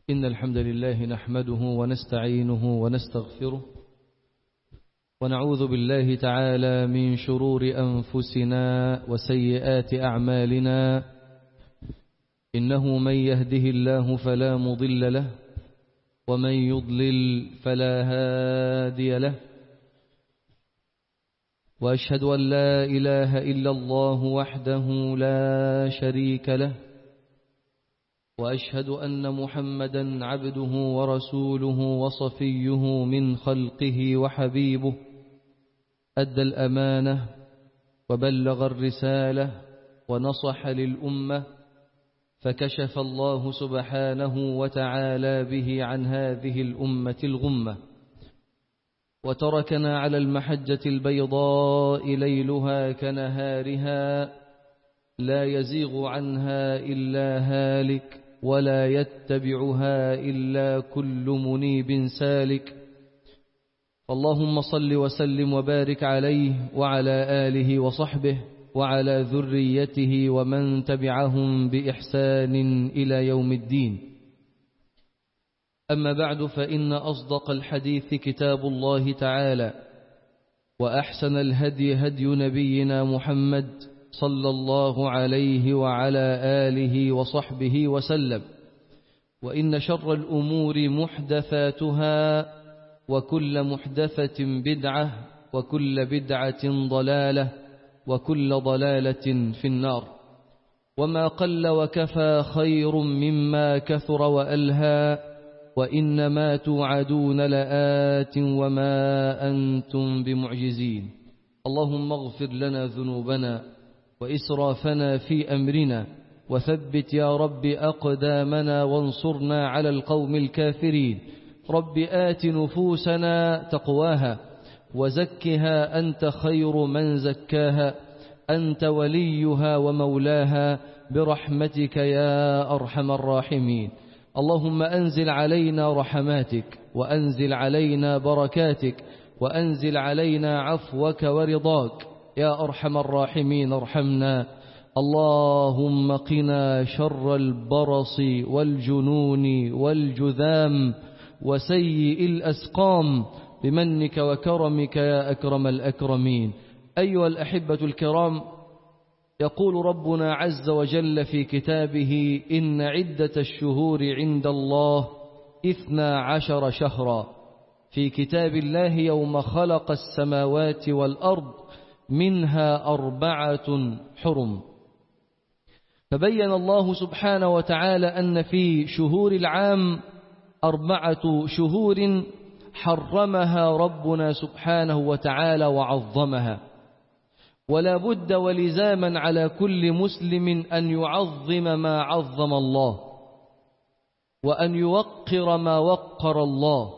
إن الحمد لله نحمده ونستعينه ونستغفره ونعوذ بالله تعالى من شرور أنفسنا وسيئات أعمالنا إنه من يهده الله فلا مضل له ومن يضلل فلا هادي له وأشهد أن لا إله إلا الله وحده لا شريك له وأشهد أن محمدا عبده ورسوله وصفيه من خلقه وحبيبه أدى الأمانة وبلغ الرسالة ونصح للأمة فكشف الله سبحانه وتعالى به عن هذه الأمة الغمة وتركنا على المحجة البيضاء ليلها كنهارها لا يزيغ عنها إلا هالك ولا يتبعها إلا كل منيب سالك اللهم صل وسلم وبارك عليه وعلى آله وصحبه وعلى ذريته ومن تبعهم بإحسان إلى يوم الدين أما بعد فإن أصدق الحديث كتاب الله تعالى وأحسن الهدي هدي نبينا محمد صلى الله عليه وعلى آله وصحبه وسلم وإن شر الأمور محدثاتها وكل محدثة بدعة وكل بدعة ضلالة وكل ضلالة في النار وما قل وكفى خير مما كثر وألهى وإنما توعدون لآت وما أنتم بمعجزين اللهم اغفر لنا ذنوبنا وإسرافنا في أمرنا وثبت يا رب أقدامنا وانصرنا على القوم الكافرين رب آت نفوسنا تقواها وزكها أنت خير من زكاها أنت وليها ومولاها برحمتك يا أرحم الراحمين اللهم أنزل علينا رحماتك وأنزل علينا بركاتك وأنزل علينا عفوك ورضاك يا أرحم الراحمين ارحمنا اللهم قنا شر البرص والجنون والجذام وسيء الأسقام بمنك وكرمك يا أكرم الأكرمين أيها الأحبة الكرام يقول ربنا عز وجل في كتابه إن عدة الشهور عند الله إثنى عشر شهرا في كتاب الله يوم خلق السماوات والأرض منها أربعة حرم فبين الله سبحانه وتعالى أن في شهور العام أربعة شهور حرمها ربنا سبحانه وتعالى وعظمها ولا بد ولزاما على كل مسلم أن يعظم ما عظم الله وأن يوقر ما وقر الله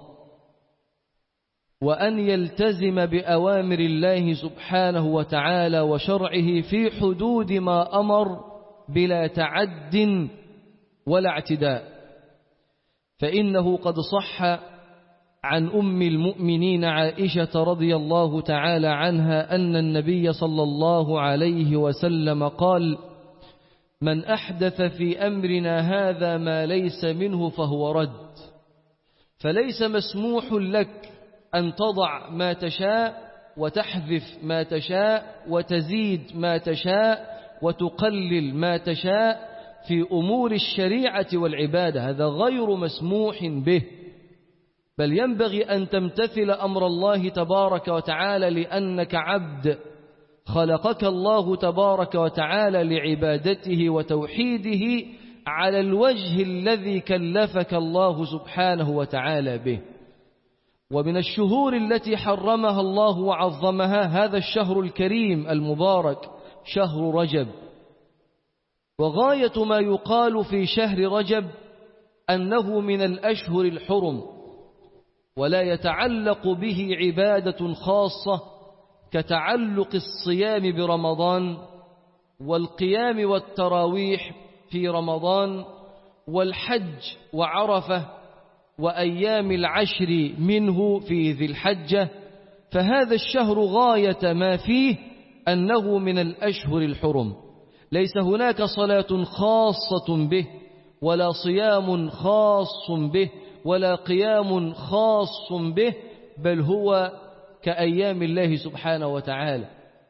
وأن يلتزم بأوامر الله سبحانه وتعالى وشرعه في حدود ما أمر بلا تعد ولا اعتداء فإنه قد صح عن أم المؤمنين عائشة رضي الله تعالى عنها أن النبي صلى الله عليه وسلم قال من أحدث في أمرنا هذا ما ليس منه فهو رد فليس مسموح لك أن تضع ما تشاء وتحذف ما تشاء وتزيد ما تشاء وتقلل ما تشاء في أمور الشريعة والعبادة هذا غير مسموح به بل ينبغي أن تمتثل أمر الله تبارك وتعالى لأنك عبد خلقك الله تبارك وتعالى لعبادته وتوحيده على الوجه الذي كلفك الله سبحانه وتعالى به ومن الشهور التي حرمها الله وعظمها هذا الشهر الكريم المبارك شهر رجب وغاية ما يقال في شهر رجب أنه من الأشهر الحرم ولا يتعلق به عبادة خاصة كتعلق الصيام برمضان والقيام والتراويح في رمضان والحج وعرفة وأيام العشر منه في ذي الحجة فهذا الشهر غاية ما فيه أنه من الأشهر الحرم ليس هناك صلاة خاصة به ولا صيام خاص به ولا قيام خاص به بل هو كأيام الله سبحانه وتعالى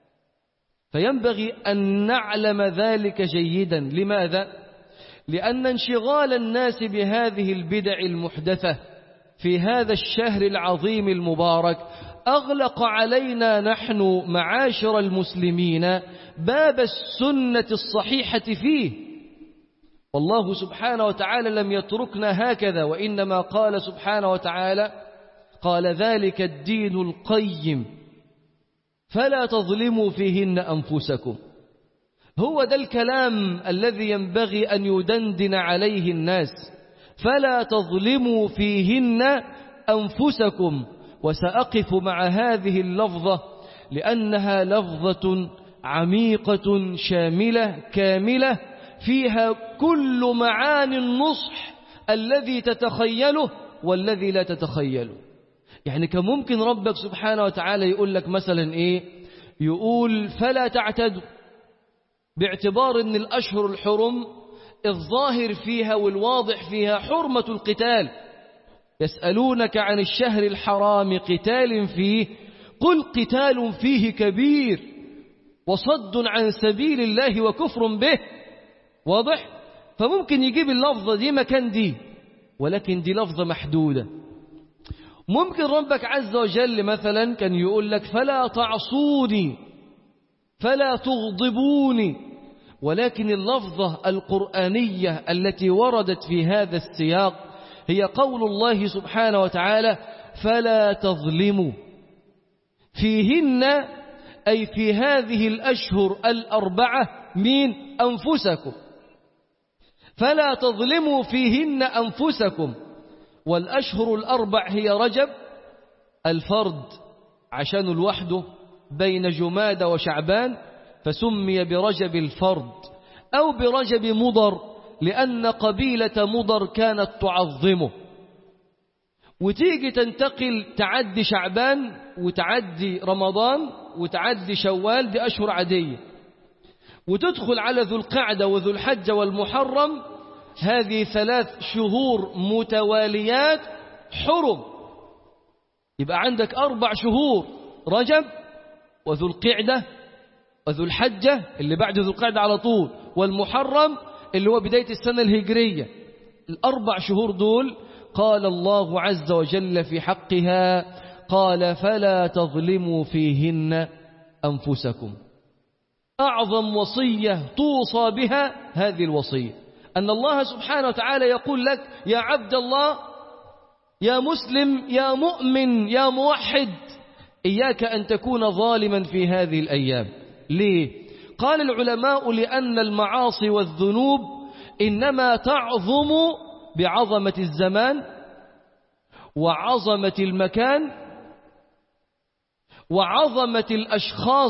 فينبغي أن نعلم ذلك جيدا لماذا؟ لأن انشغال الناس بهذه البدع المحدثة في هذا الشهر العظيم المبارك أغلق علينا نحن معاشر المسلمين باب السنة الصحيحة فيه والله سبحانه وتعالى لم يتركنا هكذا وإنما قال سبحانه وتعالى قال ذلك الدين القيم فلا تظلموا فيهن أنفسكم هو ده الكلام الذي ينبغي أن يدندن عليه الناس فلا تظلموا فيهن أنفسكم وسأقف مع هذه اللفظة لأنها لفظة عميقة شاملة كاملة فيها كل معاني النصح الذي تتخيله والذي لا تتخيله يعني كان ممكن ربك سبحانه وتعالى يقول لك مثلا إيه يقول فلا تعتدوا باعتبار أن الأشهر الحرم الظاهر فيها والواضح فيها حرمة القتال يسألونك عن الشهر الحرام قتال فيه قل قتال فيه كبير وصد عن سبيل الله وكفر به واضح فممكن يجيب اللفظة دي مكان دي ولكن دي لفظة محدودة ممكن ربك عز وجل مثلا كان يقول لك فلا تعصوني فلا تغضبوني ولكن اللفظة القرآنية التي وردت في هذا السياق هي قول الله سبحانه وتعالى فلا تظلموا فيهن أي في هذه الأشهر الأربعة من أنفسكم فلا تظلموا فيهن أنفسكم والأشهر الأربع هي رجب الفرد عشان لوحده بين جماد وشعبان فسمي برجب الفرد أو برجب مضر لأن قبيلة مضر كانت تعظمه وتيجي تنتقل تعدي شعبان وتعدي رمضان وتعدي شوال دي أشهر عادية وتدخل على ذو القعدة وذو الحجة والمحرم هذه ثلاث شهور متواليات حرم يبقى عندك أربع شهور رجب وذو القعدة وذو الحجة اللي بعد ذو القعدة على طول والمحرم اللي هو بداية السنة الهجرية الأربع شهور دول قال الله عز وجل في حقها قال فلا تظلموا فيهن أنفسكم أعظم وصية توصى بها هذه الوصية أن الله سبحانه وتعالى يقول لك يا عبد الله يا مسلم يا مؤمن يا موحد إياك أن تكون ظالما في هذه الأيام ليه؟ قال العلماء لأن المعاصي والذنوب إنما تعظم بعظمة الزمان وعظمة المكان وعظمة الأشخاص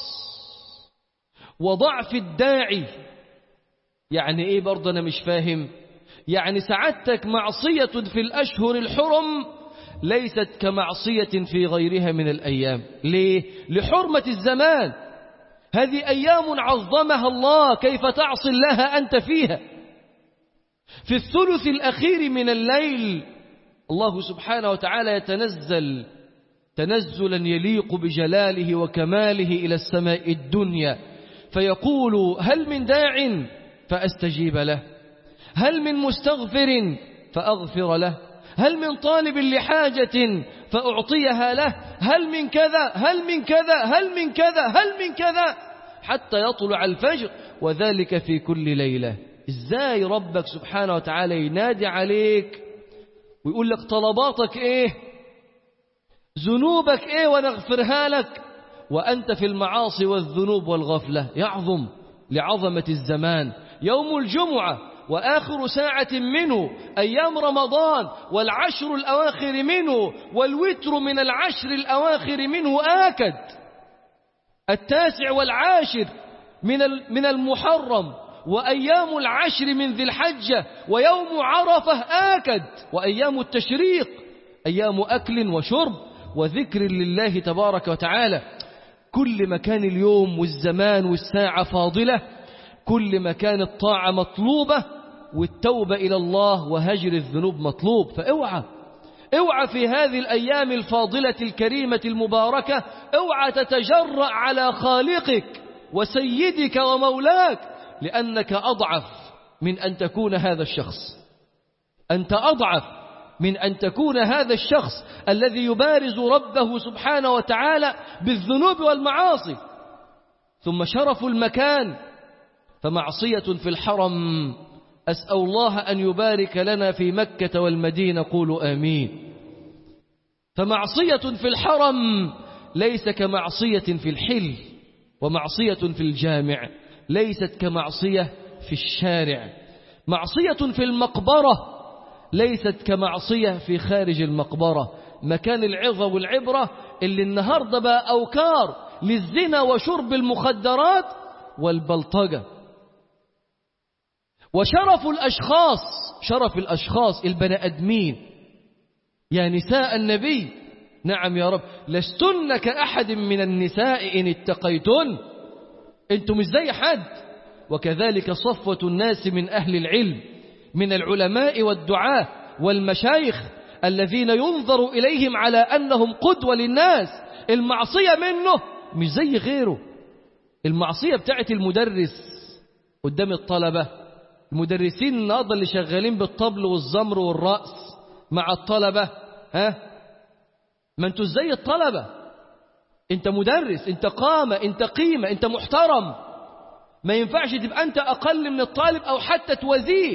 وضعف الداعي يعني إيه برضه أنا مش فاهم يعني سعادتك معصية في الأشهر الحرم ليست كمعصية في غيرها من الأيام ليه؟ لحرمة الزمان هذه أيام عظمها الله كيف تعصي الله أنت فيها في الثلث الأخير من الليل الله سبحانه وتعالى يتنزل تنزلا يليق بجلاله وكماله إلى السماء الدنيا فيقول هل من داع فأستجيب له هل من مستغفر فأغفر له هل من طالب لحاجة فأعطيها له هل من كذا هل من كذا هل من كذا هل من كذا حتى يطلع الفجر وذلك في كل ليلة ازاي ربك سبحانه وتعالى ينادي عليك ويقول لك طلباتك ايه ذنوبك ايه ونغفرها لك وأنت في المعاصي والذنوب والغفلة يعظم لعظمة الزمان يوم الجمعة وآخر ساعة منه أيام رمضان والعشر الأواخر منه والوتر من العشر الأواخر منه آكد التاسع والعاشر من من المحرم وأيام العشر من ذي الحجة ويوم عرفة آكد وأيام التشريق أيام أكل وشرب وذكر لله تبارك وتعالى كل مكان اليوم والزمان والساعة فاضلة كل مكان الطاعة مطلوبة والتوبة إلى الله وهجر الذنوب مطلوب فاوعى اوعى في هذه الأيام الفاضلة الكريمة المباركة اوعى تتجرأ على خالقك وسيدك ومولاك لأنك أضعف من أن تكون هذا الشخص أنت أضعف من أن تكون هذا الشخص الذي يبارز ربه سبحانه وتعالى بالذنوب والمعاصي ثم شرف المكان فمعصية في الحرم أسأل الله أن يبارك لنا في مكة والمدينة قولوا آمين فمعصية في الحرم ليس كمعصية في الحل ومعصية في الجامع ليست كمعصية في الشارع معصية في المقبرة ليست كمعصية في خارج المقبرة مكان العظة والعبرة اللي النهاردة بقى أوكار للزنا وشرب المخدرات والبلطجة وشرف الأشخاص شرف الأشخاص البني أدمين يا نساء النبي نعم يا رب لستن كأحد من النساء إن اتقيتن أنتم مش زي حد وكذلك صفوة الناس من أهل العلم من العلماء والدعاة والمشايخ الذين ينظر إليهم على أنهم قدوة للناس المعصية منه مش زي غيره المعصية بتاعت المدرس قدام الطلبة المدرسين النهارده اللي شغالين بالطبل والزمر والرأس مع الطلبة ها ما انتوا زي الطلبة انت مدرس انت قامة انت قيمة انت محترم ما ينفعش تبقى انت اقل من الطالب او حتى توازيه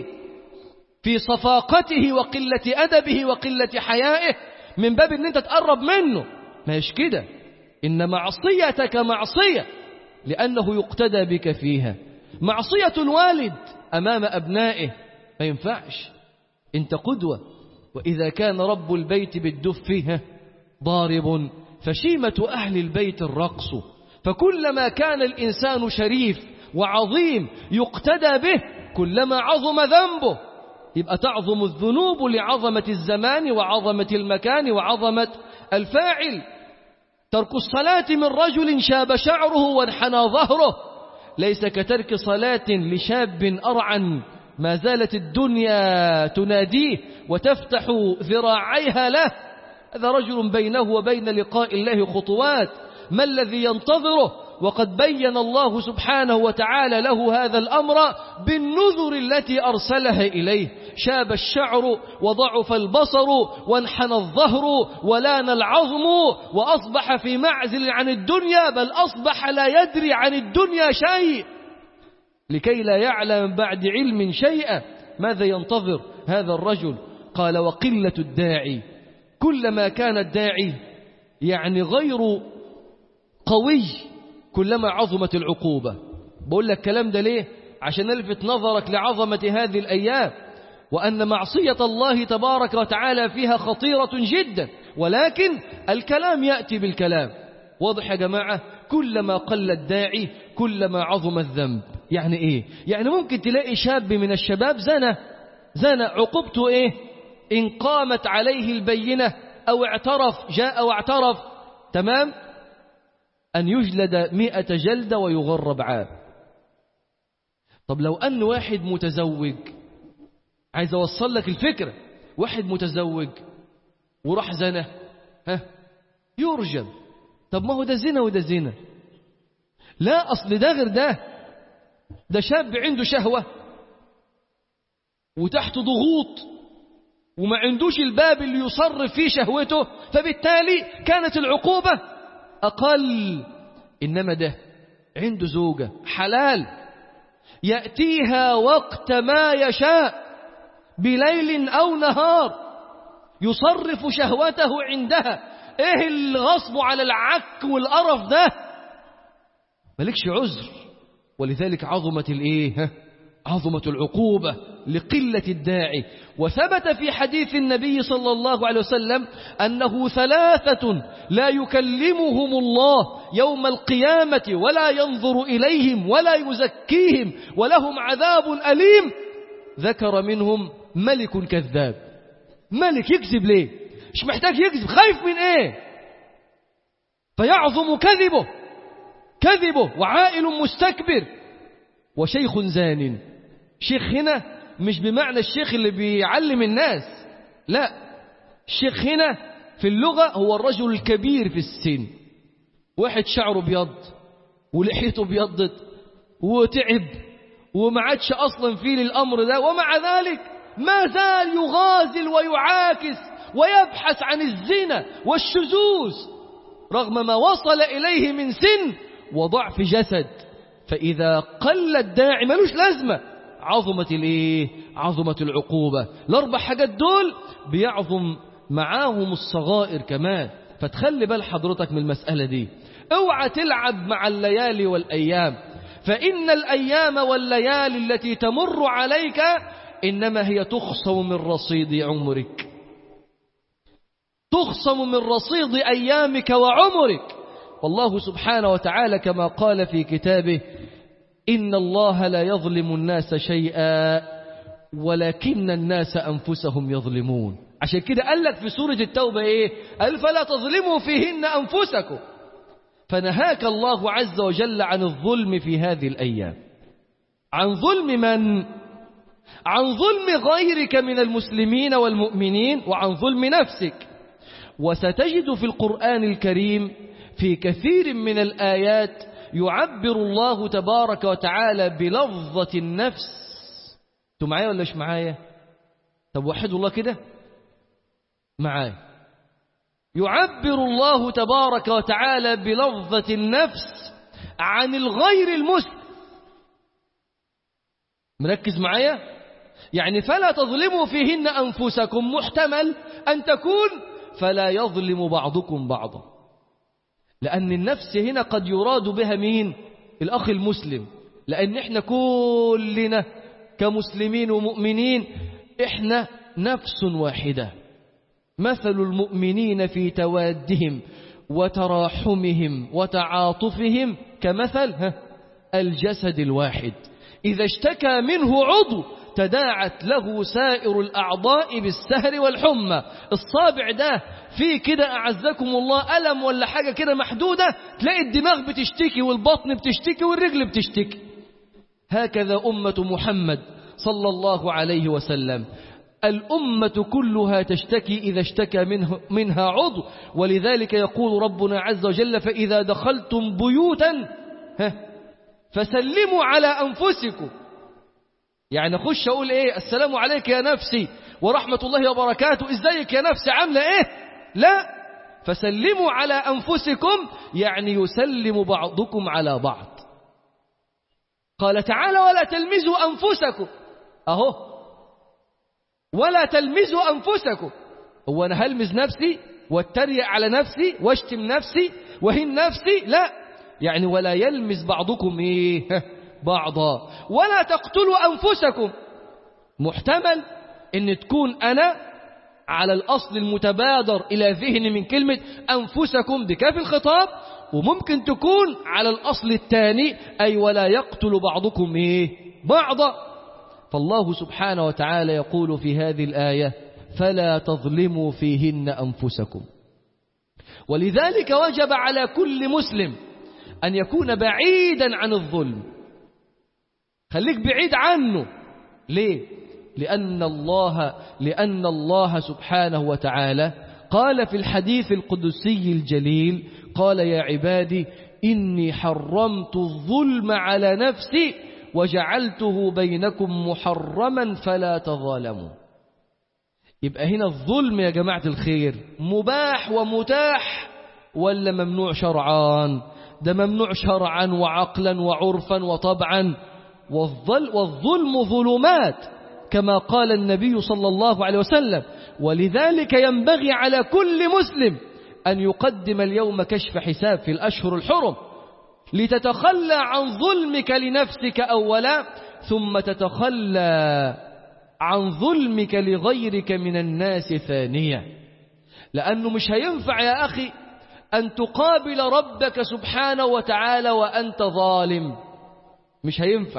في صفاقته وقلة أدبه وقلة حيائه من باب ان انت تقرب منه ماش كده إن معصيتك معصية لأنه يقتدى بك فيها معصية الوالد أمام أبنائه ما ينفعش أنت قدوة وإذا كان رب البيت بالدف ضارب فشيمة أهل البيت الرقص فكلما كان الإنسان شريف وعظيم يقتدى به كلما عظم ذنبه يبقى تعظم الذنوب لعظمة الزمان وعظمة المكان وعظمة الفاعل ترك الصلاة من رجل شاب شعره وانحنى ظهره ليس كترك صلاة لشاب أرعن ما زالت الدنيا تناديه وتفتح ذراعيها له هذا رجل بينه وبين لقاء الله خطوات ما الذي ينتظره وقد بين الله سبحانه وتعالى له هذا الأمر بالنذر التي أرسلها إليه شاب الشعر وضعف البصر وانحنى الظهر ولان العظم وأصبح في معزل عن الدنيا بل أصبح لا يدري عن الدنيا شيء لكي لا يعلم بعد علم شيئا ماذا ينتظر هذا الرجل قال وقلة الداعي كلما كان الداعي يعني غير قوي كلما عظمت العقوبة بقول لك الكلام ده ليه عشان نلفت نظرك لعظمة هذه الأيام وأن معصية الله تبارك وتعالى فيها خطيرة جدا ولكن الكلام يأتي بالكلام واضح يا جماعة كلما قل الداعي كلما عظم الذنب يعني إيه يعني ممكن تلاقي شاب من الشباب زنى زنى عقوبته إيه إن قامت عليه البينة أو اعترف جاء واعترف تمام أن يجلد مئة جلدة ويغرب عام طب لو أن واحد متزوج عايز أوصل لك الفكرة واحد متزوج وراح زنى ها يرجم طب ما هو ده زنا وده زنا لا أصل ده غير ده ده شاب عنده شهوة وتحت ضغوط وما عندوش الباب اللي يصرف فيه شهوته فبالتالي كانت العقوبة أقل إنما ده عنده زوجة حلال يأتيها وقت ما يشاء بليل أو نهار يصرف شهوته عندها إيه الغصب على العك والقرف ده مالكش عذر ولذلك عظمت الإيه عظمت العقوبة لقلة الداعي وثبت في حديث النبي صلى الله عليه وسلم أنه ثلاثة لا يكلمهم الله يوم القيامة ولا ينظر إليهم ولا يزكيهم ولهم عذاب أليم ذكر منهم ملك كذاب ملك يكذب ليه مش محتاج يكذب خايف من ايه فيعظم كذبه كذبه وعائل مستكبر وشيخ زان شيخ هنا مش بمعنى الشيخ اللي بيعلم الناس لا الشيخ هنا في اللغة هو الرجل الكبير في السن واحد شعره بيض ولحيته بيضت وتعب وما عادش أصلا فيه للأمر ده ومع ذلك ما زال يغازل ويعاكس ويبحث عن الزنا والشذوذ رغم ما وصل إليه من سن وضعف جسد فإذا قل الداعي ملوش لازمة عظمة الايه عظمة العقوبة الأربع حاجات دول بيعظم معاهم الصغائر كمان فتخلي بال حضرتك من المسألة دي اوعى تلعب مع الليالي والأيام فإن الأيام والليالي التي تمر عليك إنما هي تخصم من رصيد عمرك تخصم من رصيد أيامك وعمرك والله سبحانه وتعالى كما قال في كتابه إن الله لا يظلم الناس شيئا ولكن الناس أنفسهم يظلمون عشان كده قال لك في سورة التوبة إيه قال فلا تظلموا فيهن أنفسكم فنهاك الله عز وجل عن الظلم في هذه الأيام عن ظلم من؟ عن ظلم غيرك من المسلمين والمؤمنين وعن ظلم نفسك وستجد في القرآن الكريم في كثير من الآيات يعبر الله تبارك وتعالى بلفظة النفس انتوا معايا ولا مش معايا طب وحدوا الله كده معايا يعبر الله تبارك وتعالى بلفظة النفس عن الغير المسلم مركز معايا يعني فلا تظلموا فيهن أنفسكم محتمل أن تكون فلا يظلم بعضكم بعضا لأن النفس هنا قد يراد بها مين الأخ المسلم لأن احنا كلنا كمسلمين ومؤمنين احنا نفس واحدة مثل المؤمنين في توادهم وتراحمهم وتعاطفهم كمثل الجسد الواحد إذا اشتكى منه عضو تداعت له سائر الأعضاء بالسهر والحمى الصابع ده في كده أعزكم الله ألم ولا حاجة كده محدودة تلاقي الدماغ بتشتكي والبطن بتشتكي والرجل بتشتكي هكذا أمة محمد صلى الله عليه وسلم الأمة كلها تشتكي إذا اشتكى منه منها عضو ولذلك يقول ربنا عز وجل فإذا دخلتم بيوتا فسلموا على أنفسكم يعني أخش أقول إيه السلام عليك يا نفسي ورحمة الله وبركاته إزيك يا نفسي عاملة إيه لا فسلموا على أنفسكم يعني يسلم بعضكم على بعض قال تعالى ولا تلمزوا أنفسكم أهو ولا تلمزوا أنفسكم هو أنا هلمز نفسي واتريق على نفسي واشتم نفسي وهن نفسي لا يعني ولا يلمز بعضكم إيه بعضا ولا تقتلوا أنفسكم محتمل أن تكون أنا على الأصل المتبادر إلى ذهن من كلمة أنفسكم بكاف الخطاب وممكن تكون على الأصل الثاني أي ولا يقتل بعضكم إيه بعضا فالله سبحانه وتعالى يقول في هذه الآية فلا تظلموا فيهن أنفسكم ولذلك وجب على كل مسلم أن يكون بعيدا عن الظلم خليك بعيد عنه ليه لأن الله لأن الله سبحانه وتعالى قال في الحديث القدسي الجليل قال يا عبادي إني حرمت الظلم على نفسي وجعلته بينكم محرما فلا تظالموا يبقى هنا الظلم يا جماعة الخير مباح ومتاح ولا ممنوع شرعان ده ممنوع شرعا وعقلا وعرفا وطبعا والظلم ظلمات كما قال النبي صلى الله عليه وسلم ولذلك ينبغي على كل مسلم أن يقدم اليوم كشف حساب في الأشهر الحرم لتتخلى عن ظلمك لنفسك أولا ثم تتخلى عن ظلمك لغيرك من الناس ثانية لأنه مش هينفع يا أخي أن تقابل ربك سبحانه وتعالى وأنت ظالم مش هينفع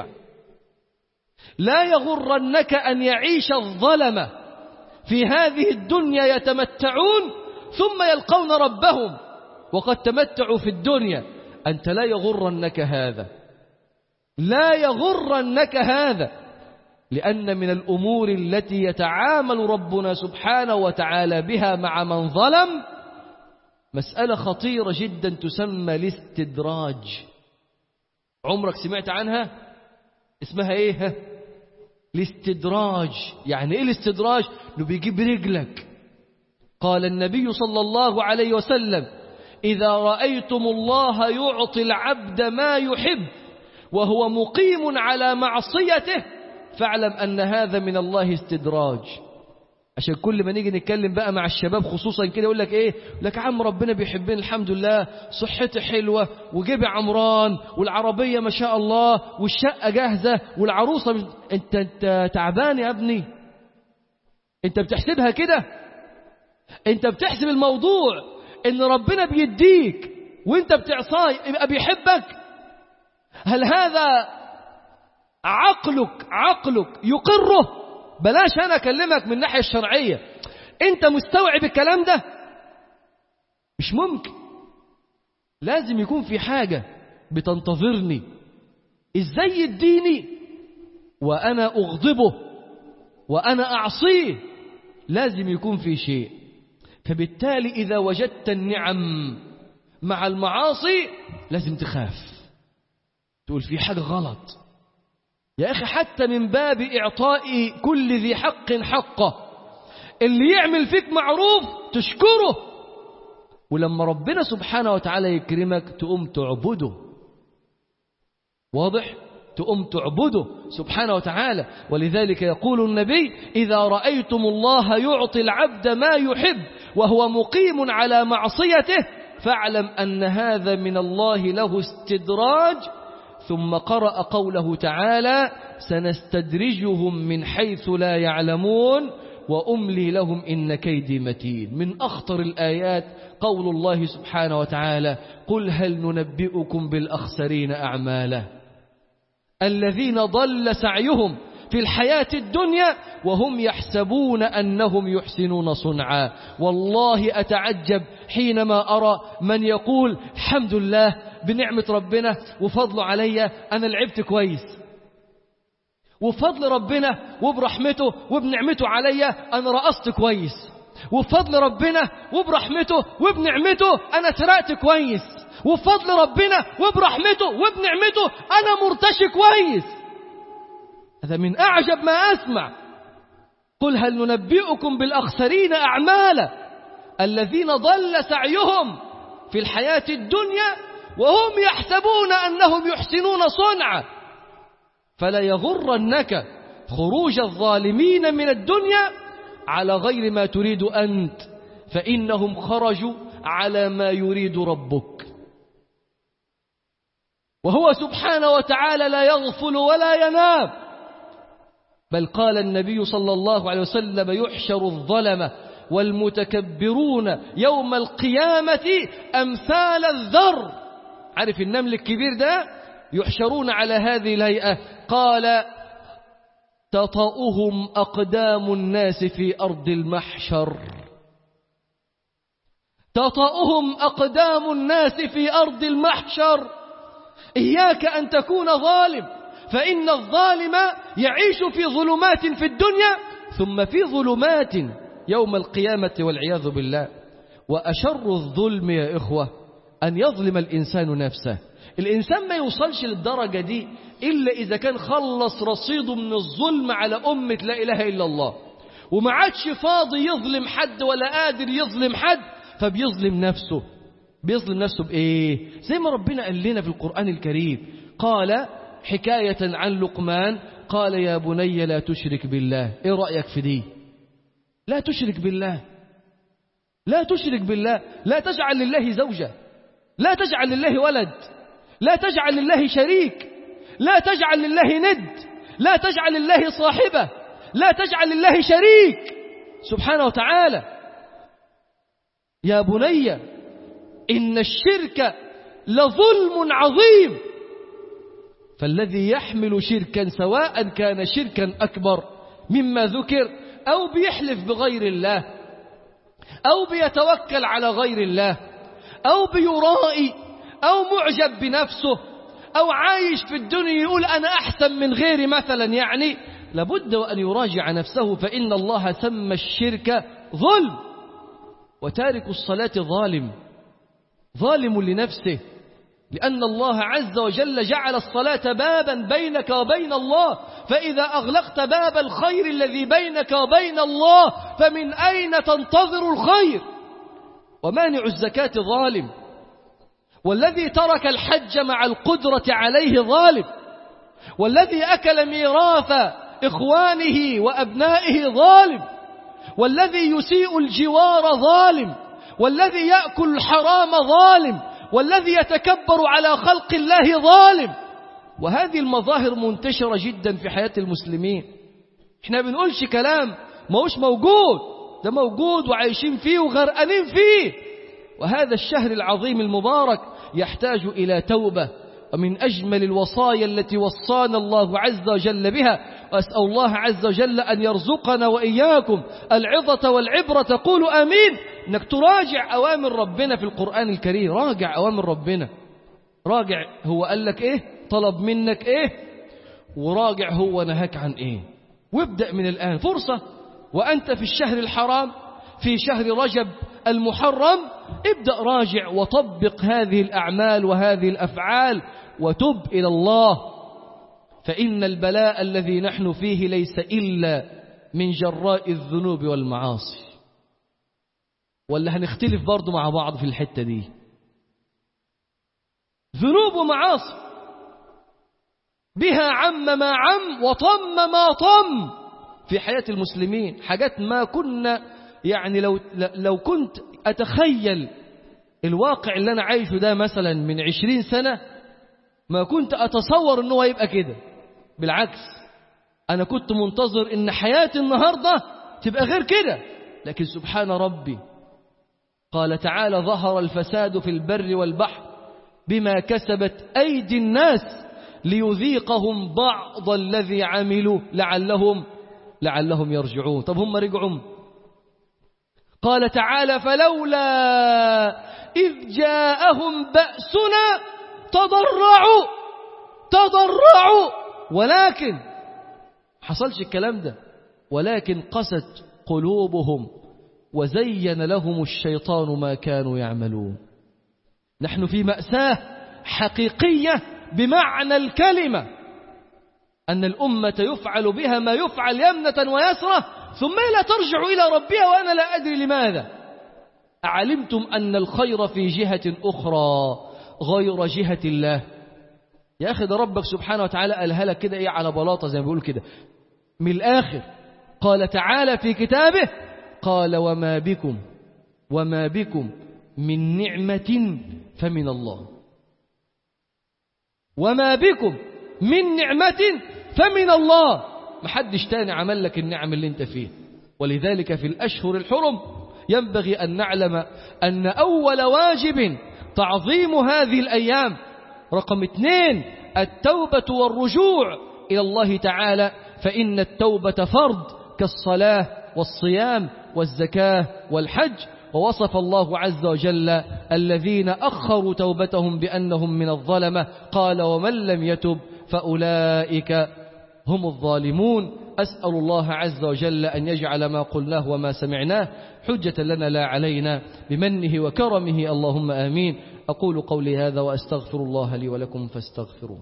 لا يغرنك أن يعيش الظلمة في هذه الدنيا يتمتعون ثم يلقون ربهم وقد تمتعوا في الدنيا أنت لا يغرنك هذا لا يغرنك هذا لأن من الأمور التي يتعامل ربنا سبحانه وتعالى بها مع من ظلم مسألة خطيرة جدا تسمى الاستدراج عمرك سمعت عنها اسمها ايه الاستدراج يعني ايه الاستدراج انه بيجيب رجلك قال النبي صلى الله عليه وسلم إذا رأيتم الله يعطي العبد ما يحب وهو مقيم على معصيته فاعلم أن هذا من الله استدراج عشان كل ما نيجي نتكلم بقى مع الشباب خصوصا كده يقول لك ايه يقول لك عم ربنا بيحبني الحمد لله صحتي حلوه وجيبي عمران والعربيه ما شاء الله والشقه جاهزه والعروسه مش... انت انت تعبان يا ابني انت بتحسبها كده انت بتحسب الموضوع ان ربنا بيديك وانت بتعصاه يبقى بيحبك هل هذا عقلك عقلك يقره بلاش انا اكلمك من الناحيه الشرعيه انت مستوعب الكلام ده مش ممكن لازم يكون في حاجه بتنتظرني ازاي يديني وانا اغضبه وانا اعصيه لازم يكون في شيء فبالتالي اذا وجدت النعم مع المعاصي لازم تخاف تقول في حاجه غلط يا أخي حتى من باب إعطاء كل ذي حق حقه اللي يعمل فيك معروف تشكره ولما ربنا سبحانه وتعالى يكرمك تقوم تعبده واضح؟ تقوم تعبده سبحانه وتعالى ولذلك يقول النبي إذا رأيتم الله يعطي العبد ما يحب وهو مقيم على معصيته فاعلم أن هذا من الله له استدراج ثم قرأ قوله تعالى سنستدرجهم من حيث لا يعلمون وأملي لهم إن كيدي متين من أخطر الآيات قول الله سبحانه وتعالى قل هل ننبئكم بالأخسرين أعماله الذين ضل سعيهم في الحياة الدنيا وهم يحسبون أنهم يحسنون صنعا والله أتعجب حينما أرى من يقول الحمد لله بنعمة ربنا وفضله علي أنا لعبت كويس وفضل ربنا وبرحمته وبنعمته علي أنا رقصت كويس وفضل ربنا وبرحمته وبنعمته أنا سرقت كويس وفضل ربنا وبرحمته وبنعمته أنا مرتشي كويس هذا من أعجب ما أسمع قل هل ننبئكم بالأخسرين أعمالا الذين ضل سعيهم في الحياة الدنيا وهم يحسبون أنهم يحسنون صنعا فلا يغرنك خروج الظالمين من الدنيا على غير ما تريد أنت فإنهم خرجوا على ما يريد ربك وهو سبحانه وتعالى لا يغفل ولا ينام بل قال النبي صلى الله عليه وسلم يحشر الظلمة والمتكبرون يوم القيامة أمثال الذر عارف النمل الكبير ده يحشرون على هذه الهيئة قال تطأهم أقدام الناس في أرض المحشر تطأهم أقدام الناس في أرض المحشر إياك أن تكون ظالم فإن الظالم يعيش في ظلمات في الدنيا ثم في ظلمات يوم القيامة والعياذ بالله وأشر الظلم يا إخوة أن يظلم الإنسان نفسه الإنسان ما يوصلش للدرجة دي إلا إذا كان خلص رصيده من الظلم على أمة لا إله إلا الله وما عادش فاضي يظلم حد ولا قادر يظلم حد فبيظلم نفسه بيظلم نفسه بإيه زي ما ربنا قال لنا في القرآن الكريم قال حكاية عن لقمان قال يا بني لا تشرك بالله ايه رأيك في دي لا تشرك بالله لا تشرك بالله لا تجعل لله زوجة لا تجعل لله ولد لا تجعل لله شريك لا تجعل لله ند لا تجعل لله صاحبة لا تجعل لله شريك سبحانه وتعالى يا بني إن الشرك لظلم عظيم فالذي يحمل شركا سواء كان شركا أكبر مما ذكر أو بيحلف بغير الله أو بيتوكل على غير الله أو بيرائي أو معجب بنفسه أو عايش في الدنيا يقول أنا أحسن من غيري مثلا يعني لابد وأن يراجع نفسه فإن الله سمى الشرك ظلم وتارك الصلاة ظالم ظالم لنفسه لأن الله عز وجل جعل الصلاة بابا بينك وبين الله فإذا أغلقت باب الخير الذي بينك وبين الله فمن أين تنتظر الخير ومانع الزكاة ظالم والذي ترك الحج مع القدرة عليه ظالم والذي أكل ميراث إخوانه وأبنائه ظالم والذي يسيء الجوار ظالم والذي يأكل الحرام ظالم والذي يتكبر على خلق الله ظالم وهذه المظاهر منتشرة جدا في حياة المسلمين احنا بنقولش كلام ما هوش موجود ده موجود وعايشين فيه وغرقانين فيه وهذا الشهر العظيم المبارك يحتاج إلى توبة ومن أجمل الوصايا التي وصانا الله عز وجل بها وأسأل الله عز وجل أن يرزقنا وإياكم العظة والعبرة قولوا آمين أنك تراجع أوامر ربنا في القرآن الكريم راجع أوامر ربنا راجع هو قال لك إيه طلب منك إيه وراجع هو نهاك عن إيه وابدأ من الآن فرصة وأنت في الشهر الحرام في شهر رجب المحرم ابدأ راجع وطبق هذه الأعمال وهذه الأفعال وتب إلى الله فإن البلاء الذي نحن فيه ليس إلا من جراء الذنوب والمعاصي ولا هنختلف برضو مع بعض في الحتة دي ذنوب ومعاصي بها عم ما عم وطم ما طم في حياة المسلمين حاجات ما كنا يعني لو, لو كنت أتخيل الواقع اللي أنا عايشه ده مثلا من عشرين سنة ما كنت أتصور أنه يبقى كده بالعكس أنا كنت منتظر أن حياتي النهاردة تبقى غير كده لكن سبحان ربي قال تعالى ظهر الفساد في البر والبحر بما كسبت أيدي الناس ليذيقهم بعض الذي عملوا لعلهم لعلهم يرجعون طب هم رجعوا قال تعالى فلولا إذ جاءهم بأسنا تضرعوا تضرعوا ولكن حصلش الكلام ده ولكن قست قلوبهم وزين لهم الشيطان ما كانوا يعملون نحن في مأساة حقيقية بمعنى الكلمة أن الأمة يفعل بها ما يفعل يمنة ويسرة ثم لا ترجع إلى ربها وأنا لا أدري لماذا أعلمتم أن الخير في جهة أخرى غير جهة الله يا أخي ده ربك سبحانه وتعالى قالها لك كده إيه على بلاطة زي ما بيقول كده من الآخر قال تعالى في كتابه قال وما بكم وما بكم من نعمة فمن الله وما بكم من نعمة فمن الله محدش تاني عمل لك النعم اللي انت فيه ولذلك في الأشهر الحرم ينبغي أن نعلم أن أول واجب تعظيم هذه الأيام رقم اثنين التوبة والرجوع إلى الله تعالى فإن التوبة فرض كالصلاة والصيام والزكاة والحج ووصف الله عز وجل الذين أخروا توبتهم بأنهم من الظلمة قال ومن لم يتب فأولئك هم الظالمون أسأل الله عز وجل أن يجعل ما قلناه وما سمعناه حجة لنا لا علينا بمنه وكرمه اللهم آمين أقول قولي هذا وأستغفر الله لي ولكم فاستغفروه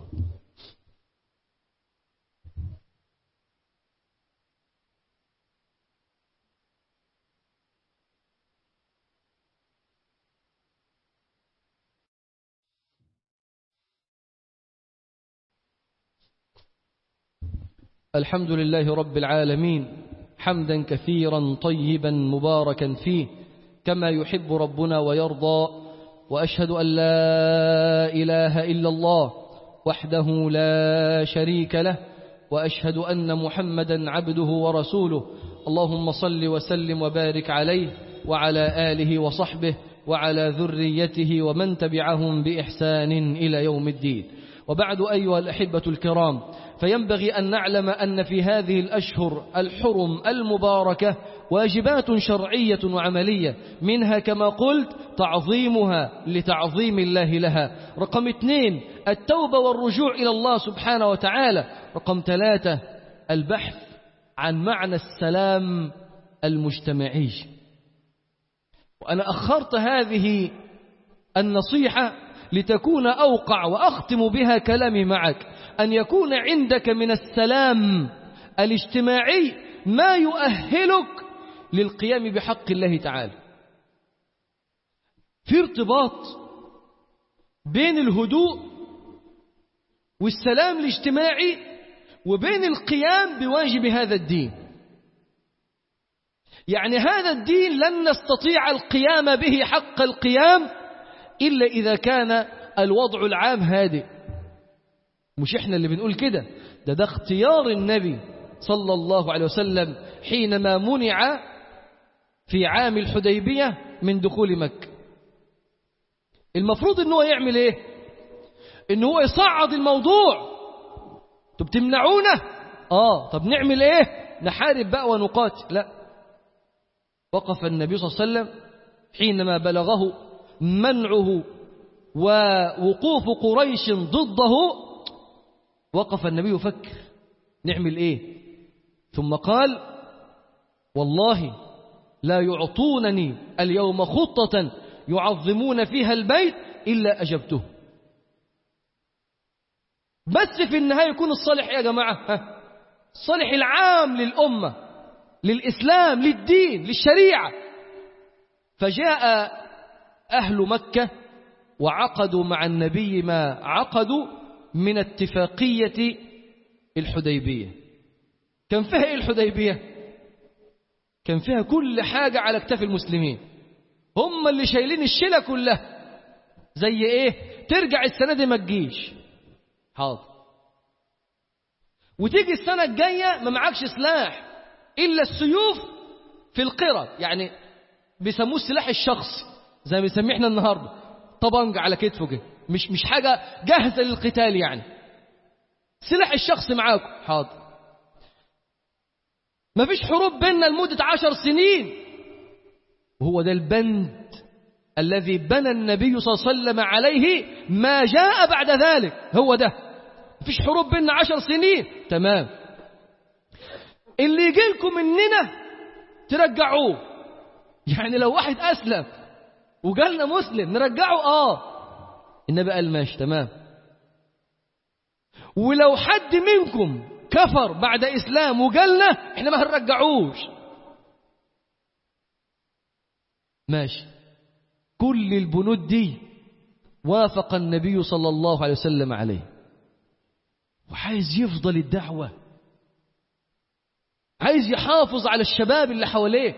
الحمد لله رب العالمين حمدا كثيرا طيبا مباركا فيه كما يحب ربنا ويرضى وأشهد أن لا إله إلا الله وحده لا شريك له وأشهد أن محمدا عبده ورسوله اللهم صل وسلم وبارك عليه وعلى آله وصحبه وعلى ذريته ومن تبعهم بإحسان إلى يوم الدين وبعد أيها الأحبة الكرام فينبغي أن نعلم أن في هذه الأشهر الحرم المباركة واجبات شرعية وعملية منها كما قلت تعظيمها لتعظيم الله لها رقم اثنين التوبة والرجوع إلى الله سبحانه وتعالى رقم ثلاثة البحث عن معنى السلام المجتمعي وأنا أخرت هذه النصيحة لتكون أوقع وأختم بها كلامي معك أن يكون عندك من السلام الاجتماعي ما يؤهلك للقيام بحق الله تعالى في ارتباط بين الهدوء والسلام الاجتماعي وبين القيام بواجب هذا الدين يعني هذا الدين لن نستطيع القيام به حق القيام إلا إذا كان الوضع العام هادئ مش إحنا اللي بنقول كده ده ده اختيار النبي صلى الله عليه وسلم حينما منع في عام الحديبية من دخول مكة المفروض أنه يعمل إيه أنه هو يصعد الموضوع طب تمنعونه آه طب نعمل إيه نحارب بقى ونقاتل لا وقف النبي صلى الله عليه وسلم حينما بلغه منعه ووقوف قريش ضده وقف النبي يفكر نعمل ايه ثم قال والله لا يعطونني اليوم خطة يعظمون فيها البيت إلا أجبته بس في النهاية يكون الصالح يا جماعة ها؟ الصالح العام للأمة للإسلام للدين للشريعة فجاء أهل مكة وعقدوا مع النبي ما عقدوا من اتفاقية الحديبية كان فيها إيه الحديبية كان فيها كل حاجة على اكتاف المسلمين هم اللي شايلين الشلة كلها زي ايه ترجع السنة دي ما تجيش حاضر وتيجي السنة الجاية ما معكش سلاح إلا السيوف في القرى يعني بيسموه السلاح الشخصي زي ما بنسميه احنا النهارده طبنج على كتفه كده مش مش حاجة جاهزة للقتال يعني سلاح الشخص معاكم حاضر ما فيش حروب بيننا لمدة عشر سنين وهو ده البند الذي بنى النبي صلى الله عليه وسلم عليه ما جاء بعد ذلك هو ده ما فيش حروب بيننا عشر سنين تمام اللي يجي لكم مننا ترجعوه يعني لو واحد أسلم وقالنا مسلم نرجعه آه النبي قال ماشي تمام ولو حد منكم كفر بعد إسلام وقالنا احنا ما هنرجعوش ماشي كل البنود دي وافق النبي صلى الله عليه وسلم عليه وعايز يفضل الدعوة عايز يحافظ على الشباب اللي حواليه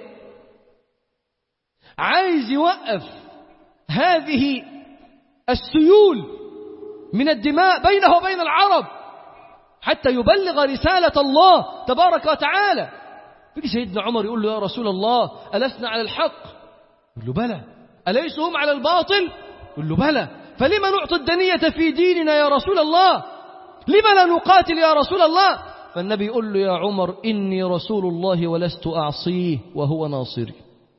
عايز يوقف هذه السيول من الدماء بينه وبين العرب حتى يبلغ رسالة الله تبارك وتعالى يجي سيدنا عمر يقول له يا رسول الله ألسنا على الحق يقول له بلى أليسوا هم على الباطل يقول له بلى فلما نعطي الدنية في ديننا يا رسول الله لما لا نقاتل يا رسول الله فالنبي يقول له يا عمر إني رسول الله ولست أعصيه وهو ناصري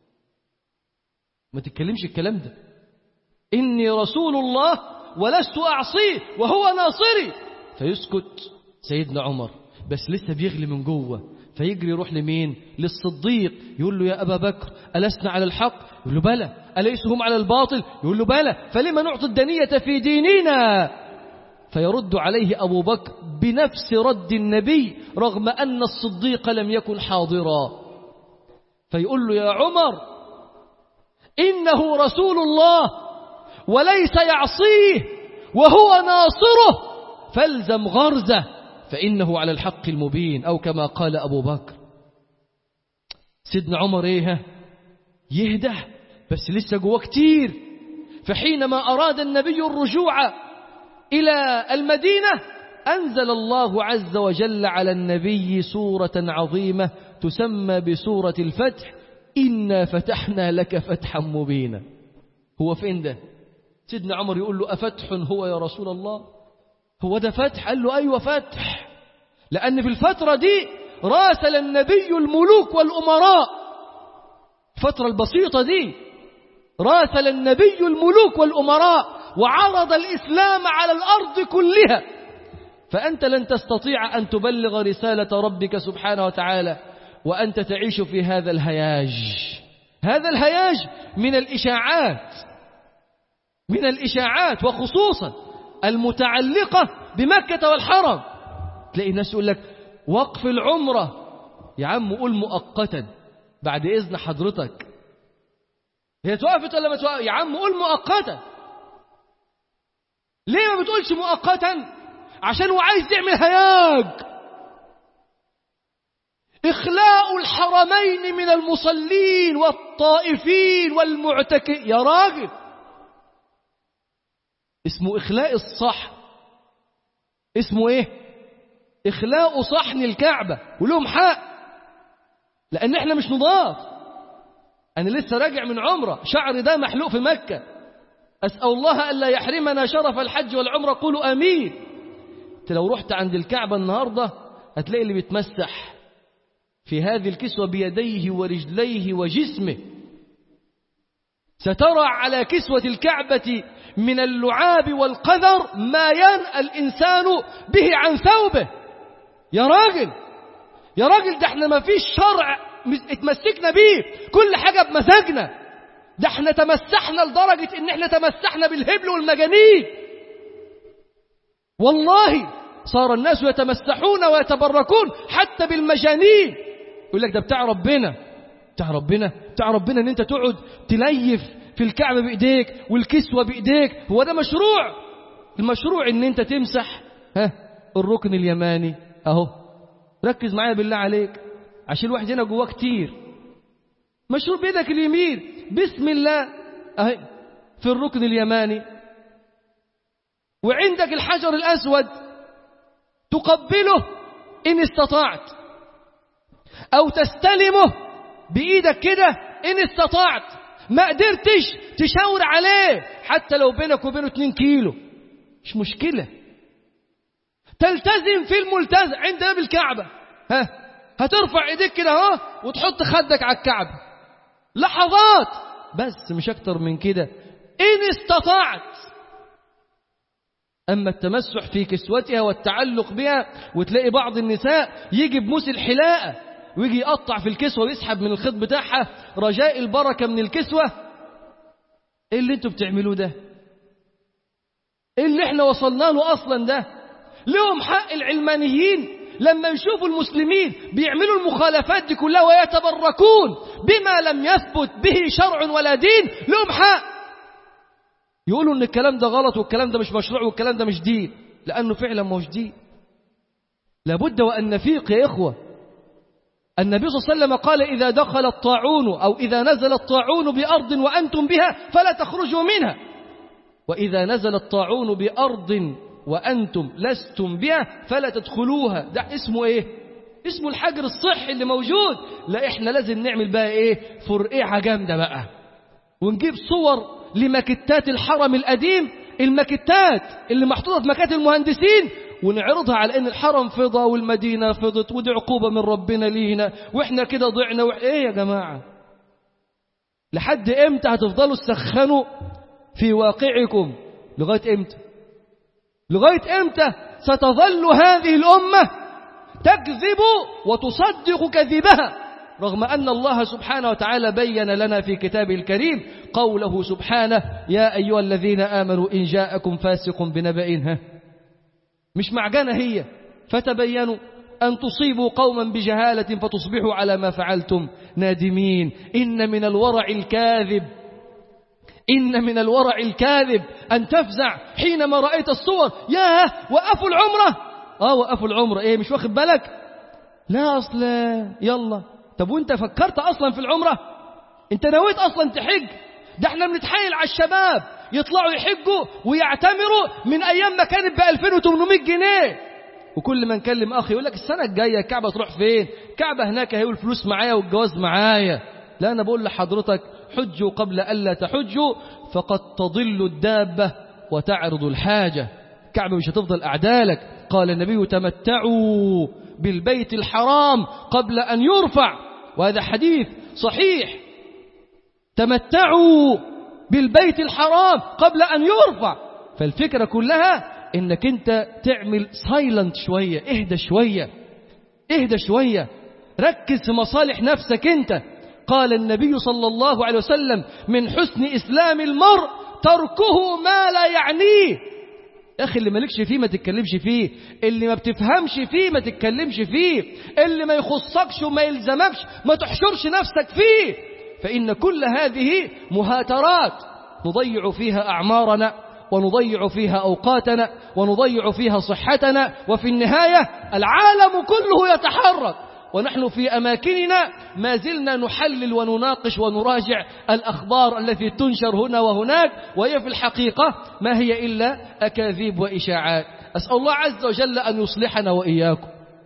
ما تتكلمش الكلام ده إني رسول الله ولست أعصيه وهو ناصري فيسكت سيدنا عمر بس لسه بيغلي من جوه فيجري يروح لمين للصديق يقول له يا أبا بكر ألسنا على الحق يقول له بلى أليس هم على الباطل يقول له بلى فلما نعطي الدنية في ديننا فيرد عليه أبو بكر بنفس رد النبي رغم أن الصديق لم يكن حاضرا فيقول له يا عمر إنه رسول الله وليس يعصيه وهو ناصره فالزم غرزه فإنه على الحق المبين أو كما قال أبو بكر سيدنا عمر إيه يهدى بس لسه جواه كتير فحينما أراد النبي الرجوع إلى المدينة أنزل الله عز وجل على النبي سورة عظيمة تسمى بسورة الفتح إنا فتحنا لك فتحا مبينا هو فين ده سيدنا عمر يقول له أفتح هو يا رسول الله هو ده فتح قال له أيوة فتح لأن في الفترة دي راسل النبي الملوك والأمراء الفترة البسيطة دي راسل النبي الملوك والأمراء وعرض الإسلام على الأرض كلها فأنت لن تستطيع أن تبلغ رسالة ربك سبحانه وتعالى وأنت تعيش في هذا الهياج هذا الهياج من الإشاعات من الإشاعات وخصوصا المتعلقة بمكة والحرم تلاقي الناس يقول لك وقف العمرة يا عم قول مؤقتا بعد إذن حضرتك هي توقفت ولا ما توقفت يا عم قول مؤقتا ليه ما بتقولش مؤقتا عشان هو عايز يعمل هياج إخلاء الحرمين من المصلين والطائفين والمعتكفين يا راجل اسمه إخلاء الصح اسمه إيه إخلاء صحن الكعبة ولهم حق لأن إحنا مش نضاف أنا لسه راجع من عمرة شعري ده محلوق في مكة أسأل الله ألا يحرمنا شرف الحج والعمرة قولوا آمين انت لو رحت عند الكعبة النهاردة هتلاقي اللي بيتمسح في هذه الكسوة بيديه ورجليه وجسمه سترى على كسوة الكعبة من اللعاب والقذر ما ينأى الإنسان به عن ثوبه يا راجل يا راجل ده احنا ما فيش شرع اتمسكنا بيه كل حاجة بمزاجنا ده احنا تمسحنا لدرجة ان احنا تمسحنا بالهبل والمجانين والله صار الناس يتمسحون ويتبركون حتى بالمجانين يقول لك ده بتاع ربنا بتاع ربنا بتاع ربنا ان انت تقعد تليف في الكعبة بايديك والكسوة بايديك هو ده مشروع المشروع ان انت تمسح ها الركن اليماني اهو ركز معايا بالله عليك عشان الواحد هنا جواه كتير مشروع بيدك اليمين بسم الله اهي في الركن اليماني وعندك الحجر الأسود تقبله إن استطعت أو تستلمه بإيدك كده إن استطعت ما قدرتش تشاور عليه حتى لو بينك وبينه 2 كيلو مش مشكلة تلتزم في الملتزم عند باب الكعبة ها هترفع ايديك كده اهو وتحط خدك على الكعبة لحظات بس مش اكتر من كده ان استطعت أما التمسح في كسوتها والتعلق بها وتلاقي بعض النساء يجي بموس الحلاقة ويجي يقطع في الكسوة ويسحب من الخيط بتاعها رجاء البركة من الكسوة ايه اللي انتوا بتعملوه ده ايه اللي احنا وصلنا له اصلا ده لهم حق العلمانيين لما يشوفوا المسلمين بيعملوا المخالفات دي كلها ويتبركون بما لم يثبت به شرع ولا دين لهم حق يقولوا ان الكلام ده غلط والكلام ده مش مشروع والكلام ده مش دين لانه فعلا مش دين لابد وان نفيق يا اخوه النبي صلى الله عليه وسلم قال اذا دخل الطاعون او اذا نزل الطاعون بارض وانتم بها فلا تخرجوا منها واذا نزل الطاعون بارض وانتم لستم بها فلا تدخلوها ده اسمه ايه اسمه الحجر الصحي اللي موجود لا احنا لازم نعمل بقى ايه فرقعه جامده بقى ونجيب صور لمكتات الحرم القديم المكتات اللي محطوطة في مكاتب المهندسين ونعرضها على ان الحرم فضى والمدينة فضت ودي عقوبة من ربنا لينا واحنا كده ضعنا وح... ايه يا جماعة لحد امتى هتفضلوا تسخنوا في واقعكم لغاية امتى لغاية امتى ستظل هذه الأمة تكذب وتصدق كذبها رغم أن الله سبحانه وتعالى بين لنا في كتابه الكريم قوله سبحانه يا أيها الذين آمنوا إن جاءكم فاسق بنبأ مش معجنة هي فتبينوا أن تصيبوا قوما بجهالة فتصبحوا على ما فعلتم نادمين إن من الورع الكاذب إن من الورع الكاذب أن تفزع حينما رأيت الصور يا وقفوا العمرة آه وقفوا العمرة إيه مش واخد بالك لا أصل يلا طب وانت فكرت اصلا في العمرة انت نويت اصلا تحج ده احنا بنتحايل على الشباب يطلعوا يحجوا ويعتمروا من ايام ما كانت ب 2800 جنيه وكل ما نكلم اخي يقول لك السنه الجايه الكعبه تروح فين كعبه هناك اهي والفلوس معايا والجواز معايا لا انا بقول لحضرتك حجوا قبل الا تحجوا فقد تضل الدابه وتعرض الحاجه كعبه مش هتفضل اعدالك قال النبي تمتعوا بالبيت الحرام قبل ان يرفع وهذا حديث صحيح تمتعوا بالبيت الحرام قبل أن يرفع فالفكرة كلها انك انت تعمل سايلنت شوية اهدى شوية اهدى شوية ركز في مصالح نفسك انت قال النبي صلى الله عليه وسلم من حسن إسلام المرء تركه ما لا يعنيه يا أخي اللي مالكش فيه ما تتكلمش فيه اللي ما بتفهمش فيه ما تتكلمش فيه اللي ما يخصكش وما يلزمكش ما تحشرش نفسك فيه فإن كل هذه مهاترات نضيع فيها أعمارنا ونضيع فيها أوقاتنا ونضيع فيها صحتنا وفي النهاية العالم كله يتحرك ونحن في أماكننا ما زلنا نحلل ونناقش ونراجع الأخبار التي تنشر هنا وهناك وهي في الحقيقة ما هي إلا أكاذيب وإشاعات أسأل الله عز وجل أن يصلحنا وإياكم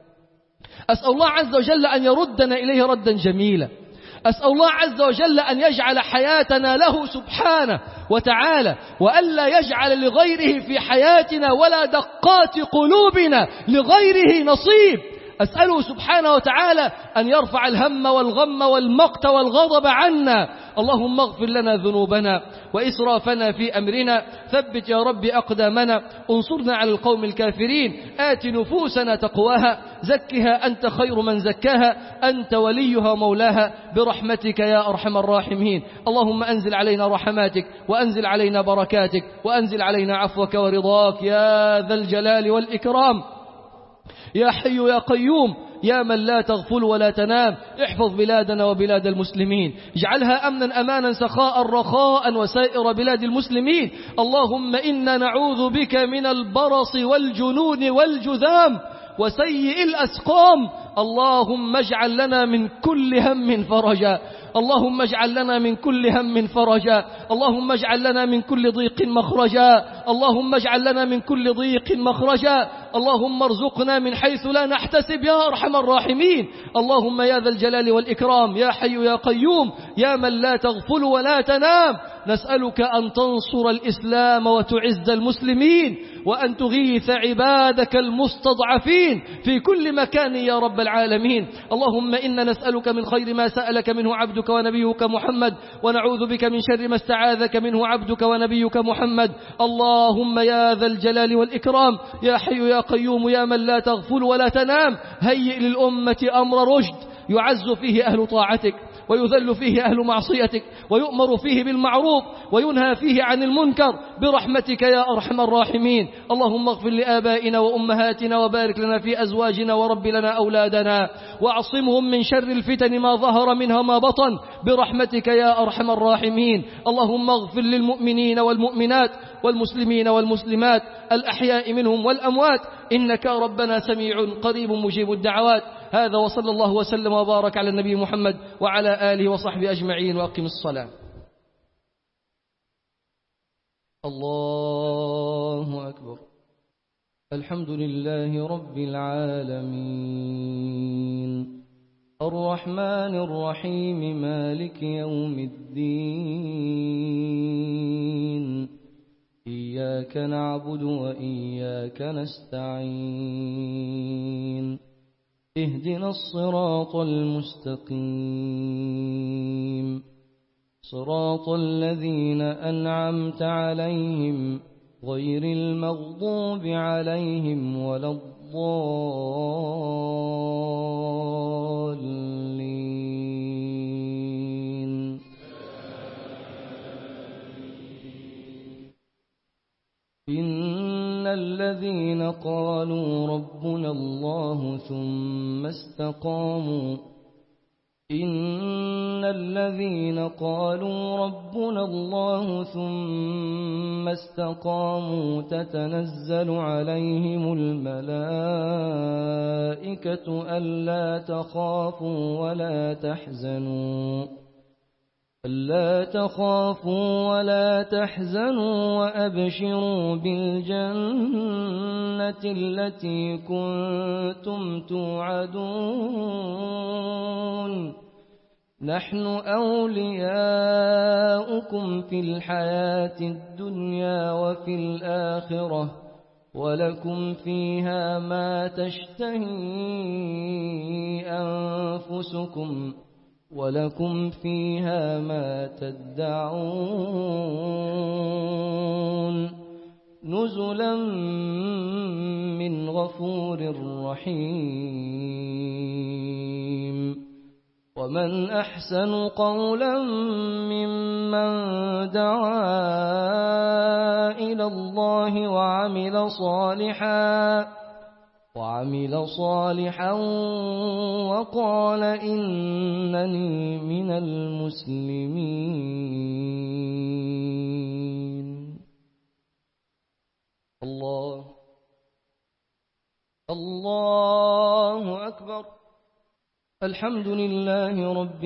أسأل الله عز وجل أن يردنا إليه ردا جميلا أسأل الله عز وجل أن يجعل حياتنا له سبحانه وتعالى وألا يجعل لغيره في حياتنا ولا دقات قلوبنا لغيره نصيب أسأله سبحانه وتعالى أن يرفع الهم والغم والمقت والغضب عنا اللهم اغفر لنا ذنوبنا وإسرافنا في أمرنا ثبت يا رب أقدامنا انصرنا على القوم الكافرين آت نفوسنا تقواها زكها أنت خير من زكاها أنت وليها مولاها برحمتك يا أرحم الراحمين اللهم أنزل علينا رحماتك وأنزل علينا بركاتك وأنزل علينا عفوك ورضاك يا ذا الجلال والإكرام يا حي يا قيوم يا من لا تغفل ولا تنام احفظ بلادنا وبلاد المسلمين اجعلها أمنا أمانا سخاء رخاء وسائر بلاد المسلمين اللهم إنا نعوذ بك من البرص والجنون والجذام وسيء الأسقام اللهم اجعل لنا من كل هم فرجا اللهم اجعل لنا من كل هم فرجا اللهم اجعل لنا من كل ضيق مخرجا اللهم اجعل لنا من كل ضيق مخرجا اللهم ارزقنا من حيث لا نحتسب يا أرحم الراحمين اللهم يا ذا الجلال والإكرام يا حي يا قيوم يا من لا تغفل ولا تنام نسألك أن تنصر الإسلام وتعز المسلمين وأن تغيث عبادك المستضعفين في كل مكان يا رب العالمين اللهم إنا نسألك من خير ما سألك منه عبدك ونبيك محمد ونعوذ بك من شر ما استعاذك منه عبدك ونبيك محمد اللهم يا ذا الجلال والإكرام يا حي يا قيوم يا من لا تغفل ولا تنام هيئ للأمة أمر رشد يعز فيه أهل طاعتك ويذل فيه أهل معصيتك ويؤمر فيه بالمعروف وينهى فيه عن المنكر برحمتك يا أرحم الراحمين اللهم اغفر لآبائنا وأمهاتنا وبارك لنا في أزواجنا ورب لنا أولادنا واعصمهم من شر الفتن ما ظهر منها ما بطن برحمتك يا أرحم الراحمين اللهم اغفر للمؤمنين والمؤمنات والمسلمين والمسلمات الأحياء منهم والأموات إنك ربنا سميع قريب مجيب الدعوات هذا وصلى الله وسلم وبارك على النبي محمد وعلى آله وصحبه أجمعين وأقم الصلاة الله أكبر الحمد لله رب العالمين الرحمن الرحيم مالك يوم الدين إياك نعبد وإياك نستعين اهدنا الصراط المستقيم صراط الذين أنعمت عليهم غير المغضوب عليهم ولا الضالين إن الذين قالوا ربنا الله ثم استقاموا إن الذين قالوا ربنا الله ثم استقاموا تتنزل عليهم الملائكة ألا تخافوا ولا تحزنوا ألا تخافوا ولا تحزنوا وأبشروا بالجنة التي كنتم توعدون نحن أولياؤكم في الحياة الدنيا وفي الآخرة ولكم فيها ما تشتهي أنفسكم ولكم فيها ما تدعون نزلا من غفور رحيم ومن أحسن قولا ممن دعا إلى الله وعمل صالحا وعمل صالحا وقال إنني من المسلمين الله الله أكبر الحمد لله رب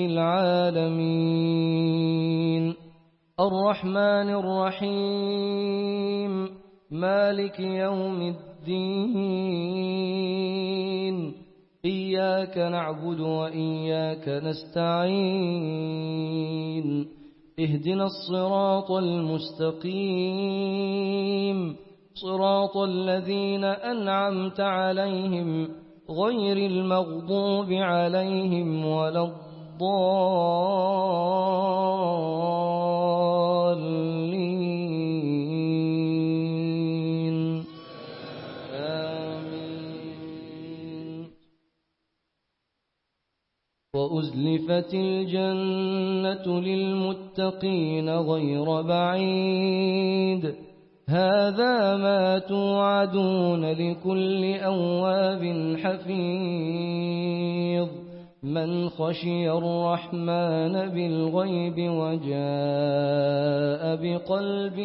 العالمين الرحمن الرحيم مالك يوم الدين إياك نعبد وإياك نستعين اهدنا الصراط المستقيم صراط الذين أنعمت عليهم غير المغضوب عليهم ولا الضالين آمين وأزلفت الجنة للمتقين غير بعيد هذا ما توعدون لكل أواب حفيظ من خشي الرحمن بالغيب وجاء بقلب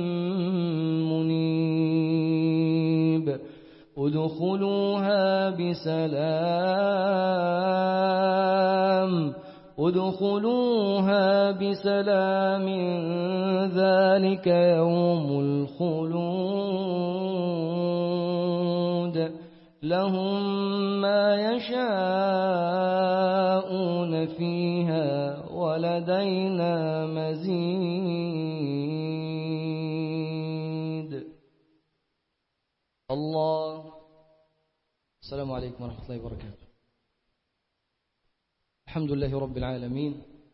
منيب ادخلوها بسلام ادخلوها بسلام ذلك يوم الخلود لهم ما يشاءون فيها ولدينا مزيد الله السلام عليكم ورحمة الله وبركاته الحمد لله رب العالمين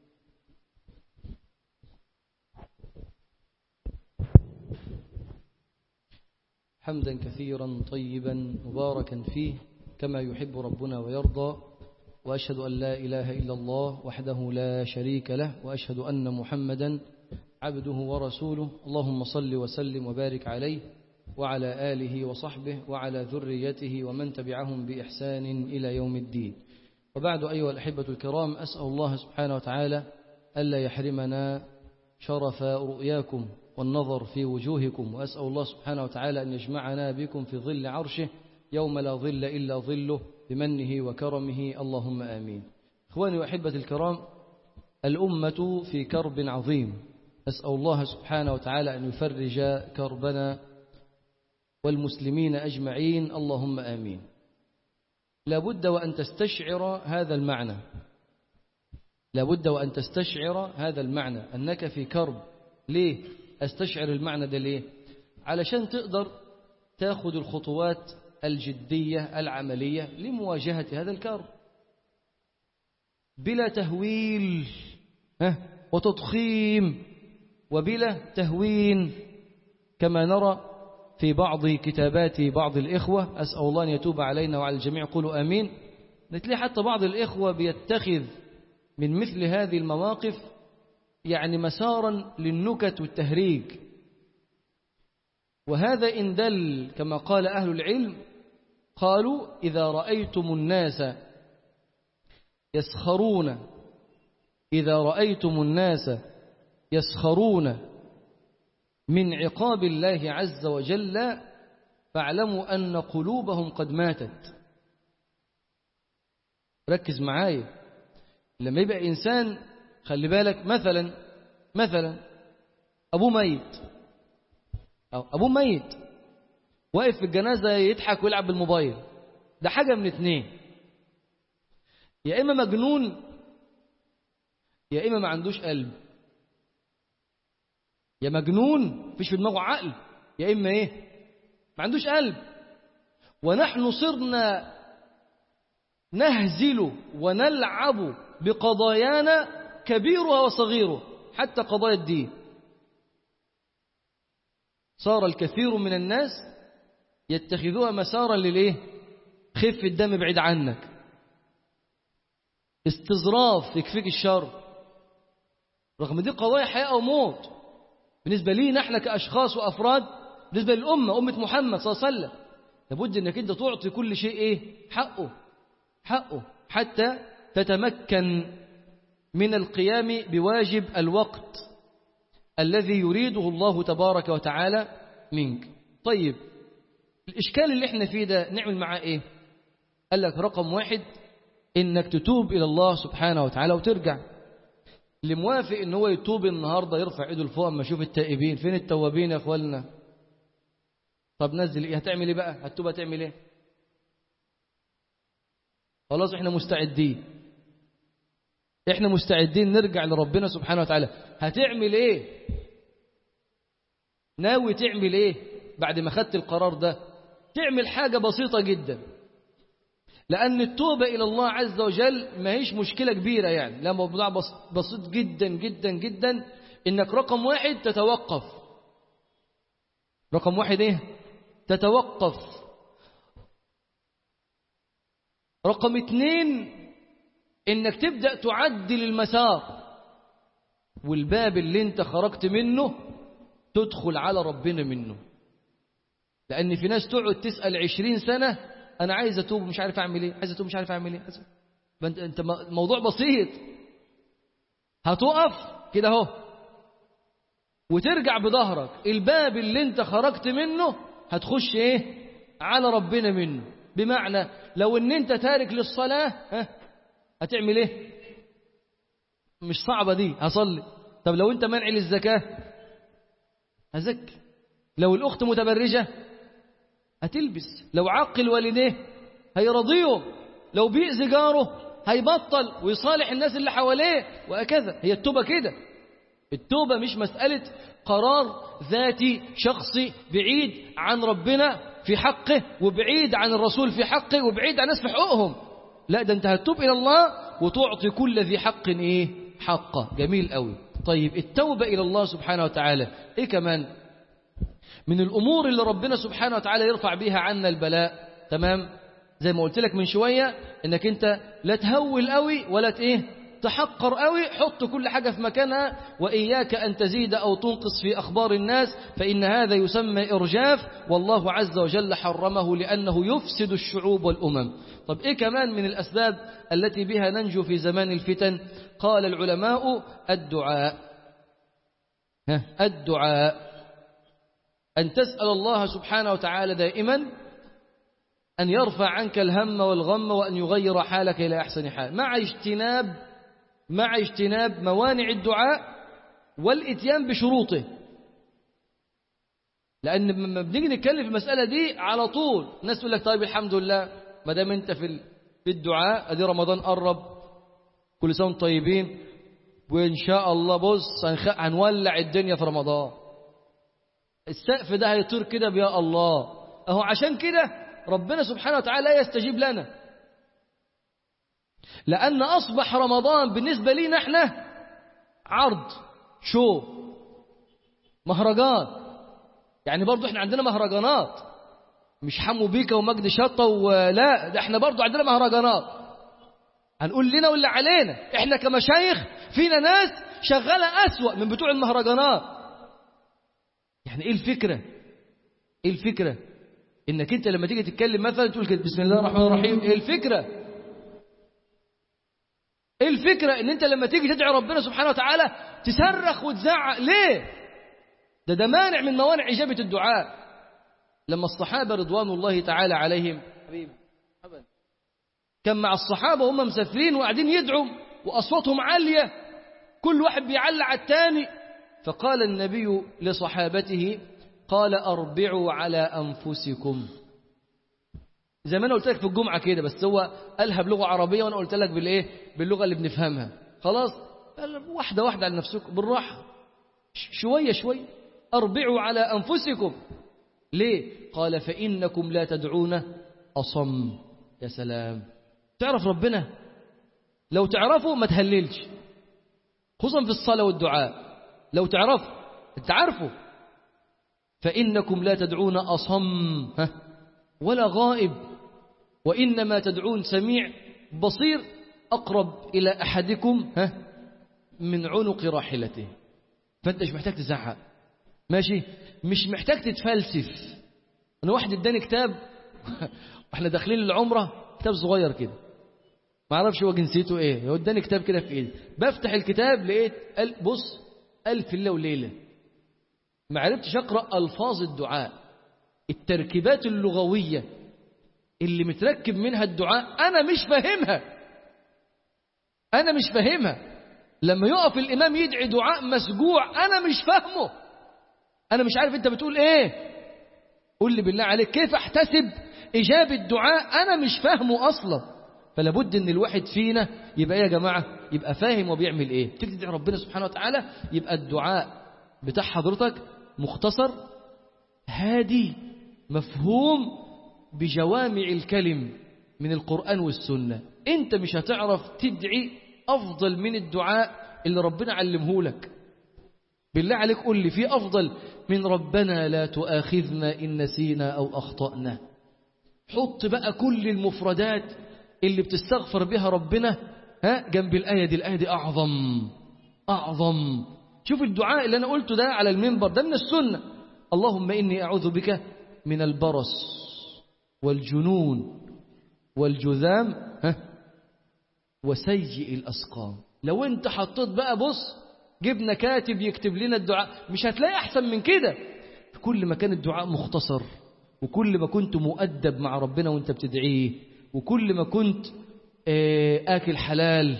حمدا كثيرا طيبا مباركا فيه كما يحب ربنا ويرضى وأشهد أن لا إله إلا الله وحده لا شريك له وأشهد أن محمدا عبده ورسوله اللهم صل وسلم وبارك عليه وعلى آله وصحبه وعلى ذريته ومن تبعهم بإحسان إلى يوم الدين وبعد أيها الأحبة الكرام أسأل الله سبحانه وتعالى ألا يحرمنا شرف رؤياكم والنظر في وجوهكم وأسأل الله سبحانه وتعالى أن يجمعنا بكم في ظل عرشه يوم لا ظل إلا ظله بمنه وكرمه اللهم آمين إخواني وأحبة الكرام الأمة في كرب عظيم أسأل الله سبحانه وتعالى أن يفرج كربنا والمسلمين أجمعين اللهم آمين لابد وأن تستشعر هذا المعنى لابد وأن تستشعر هذا المعنى أنك في كرب ليه أستشعر المعنى ده ليه علشان تقدر تاخذ الخطوات الجدية العملية لمواجهة هذا الكرب بلا تهويل وتضخيم وبلا تهوين كما نرى في بعض كتابات بعض الإخوة أسأل الله أن يتوب علينا وعلى الجميع قولوا آمين نتلي حتى بعض الإخوة بيتخذ من مثل هذه المواقف يعني مسارا للنكت والتهريج وهذا إن دل كما قال أهل العلم قالوا إذا رأيتم الناس يسخرون إذا رأيتم الناس يسخرون من عقاب الله عز وجل فاعلموا أن قلوبهم قد ماتت ركز معايا لما يبقى إنسان خلي بالك مثلا مثلا أبوه ميت أو أبوه ميت واقف في الجنازة يضحك ويلعب بالموبايل ده حاجة من اتنين يا إما مجنون يا إما ما عندوش قلب يا مجنون فيش في دماغه عقل يا إما إيه ما عندوش قلب ونحن صرنا نهزل ونلعب بقضايانا كبيرها وصغيرها حتى قضايا الدين صار الكثير من الناس يتخذوها مسارا للإيه خف الدم بعيد عنك استظراف يكفيك الشر رغم دي قضايا حياة أو موت بالنسبة لي نحن كأشخاص وأفراد بالنسبة للأمة أمة محمد صلى الله عليه وسلم لابد أنك أنت تعطي كل شيء إيه حقه حقه حتى تتمكن من القيام بواجب الوقت الذي يريده الله تبارك وتعالى منك طيب الإشكال اللي احنا فيه ده نعمل معاه إيه قال لك رقم واحد إنك تتوب إلى الله سبحانه وتعالى وترجع اللي موافق إن هو يتوب النهاردة يرفع إيده لفوق أما أشوف التائبين فين التوابين يا أخوالنا طب نزل إيه هتعمل إيه بقى هتتوب هتعمل إيه خلاص إحنا مستعدين إحنا مستعدين نرجع لربنا سبحانه وتعالى هتعمل إيه ناوي تعمل إيه بعد ما خدت القرار ده تعمل حاجة بسيطة جدا لأن التوبة إلى الله عز وجل ما هيش مشكلة كبيرة يعني لا موضوع بسيط جدا جدا جدا إنك رقم واحد تتوقف رقم واحد إيه تتوقف رقم اتنين إنك تبدأ تعدل المسار والباب اللي انت خرجت منه تدخل على ربنا منه لأن في ناس تقعد تسأل عشرين سنة أنا عايز أتوب مش عارف أعمل إيه عايز أتوب مش عارف أعمل إيه أنت أنت موضوع بسيط هتقف كده أهو وترجع بظهرك الباب اللي أنت خرجت منه هتخش إيه على ربنا منه بمعنى لو أن أنت تارك للصلاة ها هتعمل إيه مش صعبة دي هصلي طب لو أنت منع للزكاة هزكي لو الأخت متبرجة هتلبس لو عقل والديه هيرضيه لو بيأذي جاره هيبطل ويصالح الناس اللي حواليه وهكذا هي التوبة كده التوبة مش مسألة قرار ذاتي شخصي بعيد عن ربنا في حقه وبعيد عن الرسول في حقه وبعيد عن الناس في حقوقهم لا ده انت هتتوب إلى الله وتعطي كل ذي حق ايه حقه جميل قوي طيب التوبة إلى الله سبحانه وتعالى ايه كمان من الأمور اللي ربنا سبحانه وتعالى يرفع بها عنا البلاء تمام زي ما قلت لك من شوية انك انت لا تهول قوي ولا ايه تحقر قوي حط كل حاجة في مكانها وإياك أن تزيد أو تنقص في أخبار الناس فإن هذا يسمى إرجاف والله عز وجل حرمه لأنه يفسد الشعوب والأمم طب إيه كمان من الأسباب التي بها ننجو في زمان الفتن قال العلماء الدعاء ها الدعاء أن تسأل الله سبحانه وتعالى دائما أن يرفع عنك الهم والغم وأن يغير حالك إلى أحسن حال مع اجتناب مع اجتناب موانع الدعاء والإتيان بشروطه لأن لما بنيجي نتكلم في المسألة دي على طول الناس تقول لك طيب الحمد لله ما دام أنت في في الدعاء أدي رمضان قرب كل سنة طيبين وإن شاء الله بص هنولع الدنيا في رمضان السقف ده هيطير كده بيا الله اهو عشان كده ربنا سبحانه وتعالى لا يستجيب لنا لأن أصبح رمضان بالنسبة لينا احنا عرض شو مهرجان يعني برضو احنا عندنا مهرجانات مش حمو بيكا ومجد شطة ولا ده احنا برضو عندنا مهرجانات هنقول لنا واللي علينا احنا كمشايخ فينا ناس شغالة أسوأ من بتوع المهرجانات يعني ايه الفكرة ايه الفكرة انك انت لما تيجي تتكلم مثلا تقول كده بسم الله الرحمن الرحيم ايه الفكرة ايه الفكرة ان انت لما تيجي تدعي ربنا سبحانه وتعالى تصرخ وتزعق ليه ده ده مانع من موانع اجابة الدعاء لما الصحابة رضوان الله تعالى عليهم كان مع الصحابة وهم مسافرين وقاعدين يدعوا واصواتهم عالية كل واحد بيعلى على الثاني فقال النبي لصحابته قال أربعوا على أنفسكم زي ما أنا قلت لك في الجمعة كده بس هو قالها بلغة عربية وأنا قلت لك بالإيه باللغة اللي بنفهمها خلاص واحدة واحدة على نفسكم بالراحة شوية شوية أربعوا على أنفسكم ليه قال فإنكم لا تدعون أصم يا سلام تعرف ربنا لو تعرفه ما تهللش خصوصا في الصلاة والدعاء لو تعرفه انت عارفه فإنكم لا تدعون أصم ها ولا غائب وإنما تدعون سميع بصير أقرب إلى أحدكم ها من عنق راحلته فأنت مش محتاج تزعق ماشي مش محتاج تتفلسف أنا واحد اداني كتاب واحنا داخلين العمرة كتاب صغير كده ما اعرفش هو جنسيته ايه هو اداني كتاب كده في ايدي بفتح الكتاب لقيت قال بص ألف ليلة وليلة ما عرفتش أقرأ ألفاظ الدعاء التركيبات اللغوية اللي متركب منها الدعاء أنا مش فاهمها أنا مش فاهمها لما يقف الإمام يدعي دعاء مسجوع أنا مش فاهمه أنا مش عارف أنت بتقول إيه قول لي بالله عليك كيف أحتسب إجابة دعاء أنا مش فاهمه أصلا فلابد ان الواحد فينا يبقى ايه يا جماعه يبقى فاهم وبيعمل ايه تيجي تدعي ربنا سبحانه وتعالى يبقى الدعاء بتاع حضرتك مختصر هادي مفهوم بجوامع الكلم من القرآن والسنة انت مش هتعرف تدعي افضل من الدعاء اللي ربنا علمه لك بالله عليك قول لي في افضل من ربنا لا تؤاخذنا ان نسينا او اخطأنا حط بقى كل المفردات اللي بتستغفر بها ربنا ها جنب الآية دي الآية دي أعظم أعظم شوف الدعاء اللي أنا قلته ده على المنبر ده من السنة اللهم إني أعوذ بك من البرص والجنون والجذام ها وسيء الأسقام لو أنت حطيت بقى بص جبنا كاتب يكتب لنا الدعاء مش هتلاقي أحسن من كده كل ما كان الدعاء مختصر وكل ما كنت مؤدب مع ربنا وانت بتدعيه وكل ما كنت آكل حلال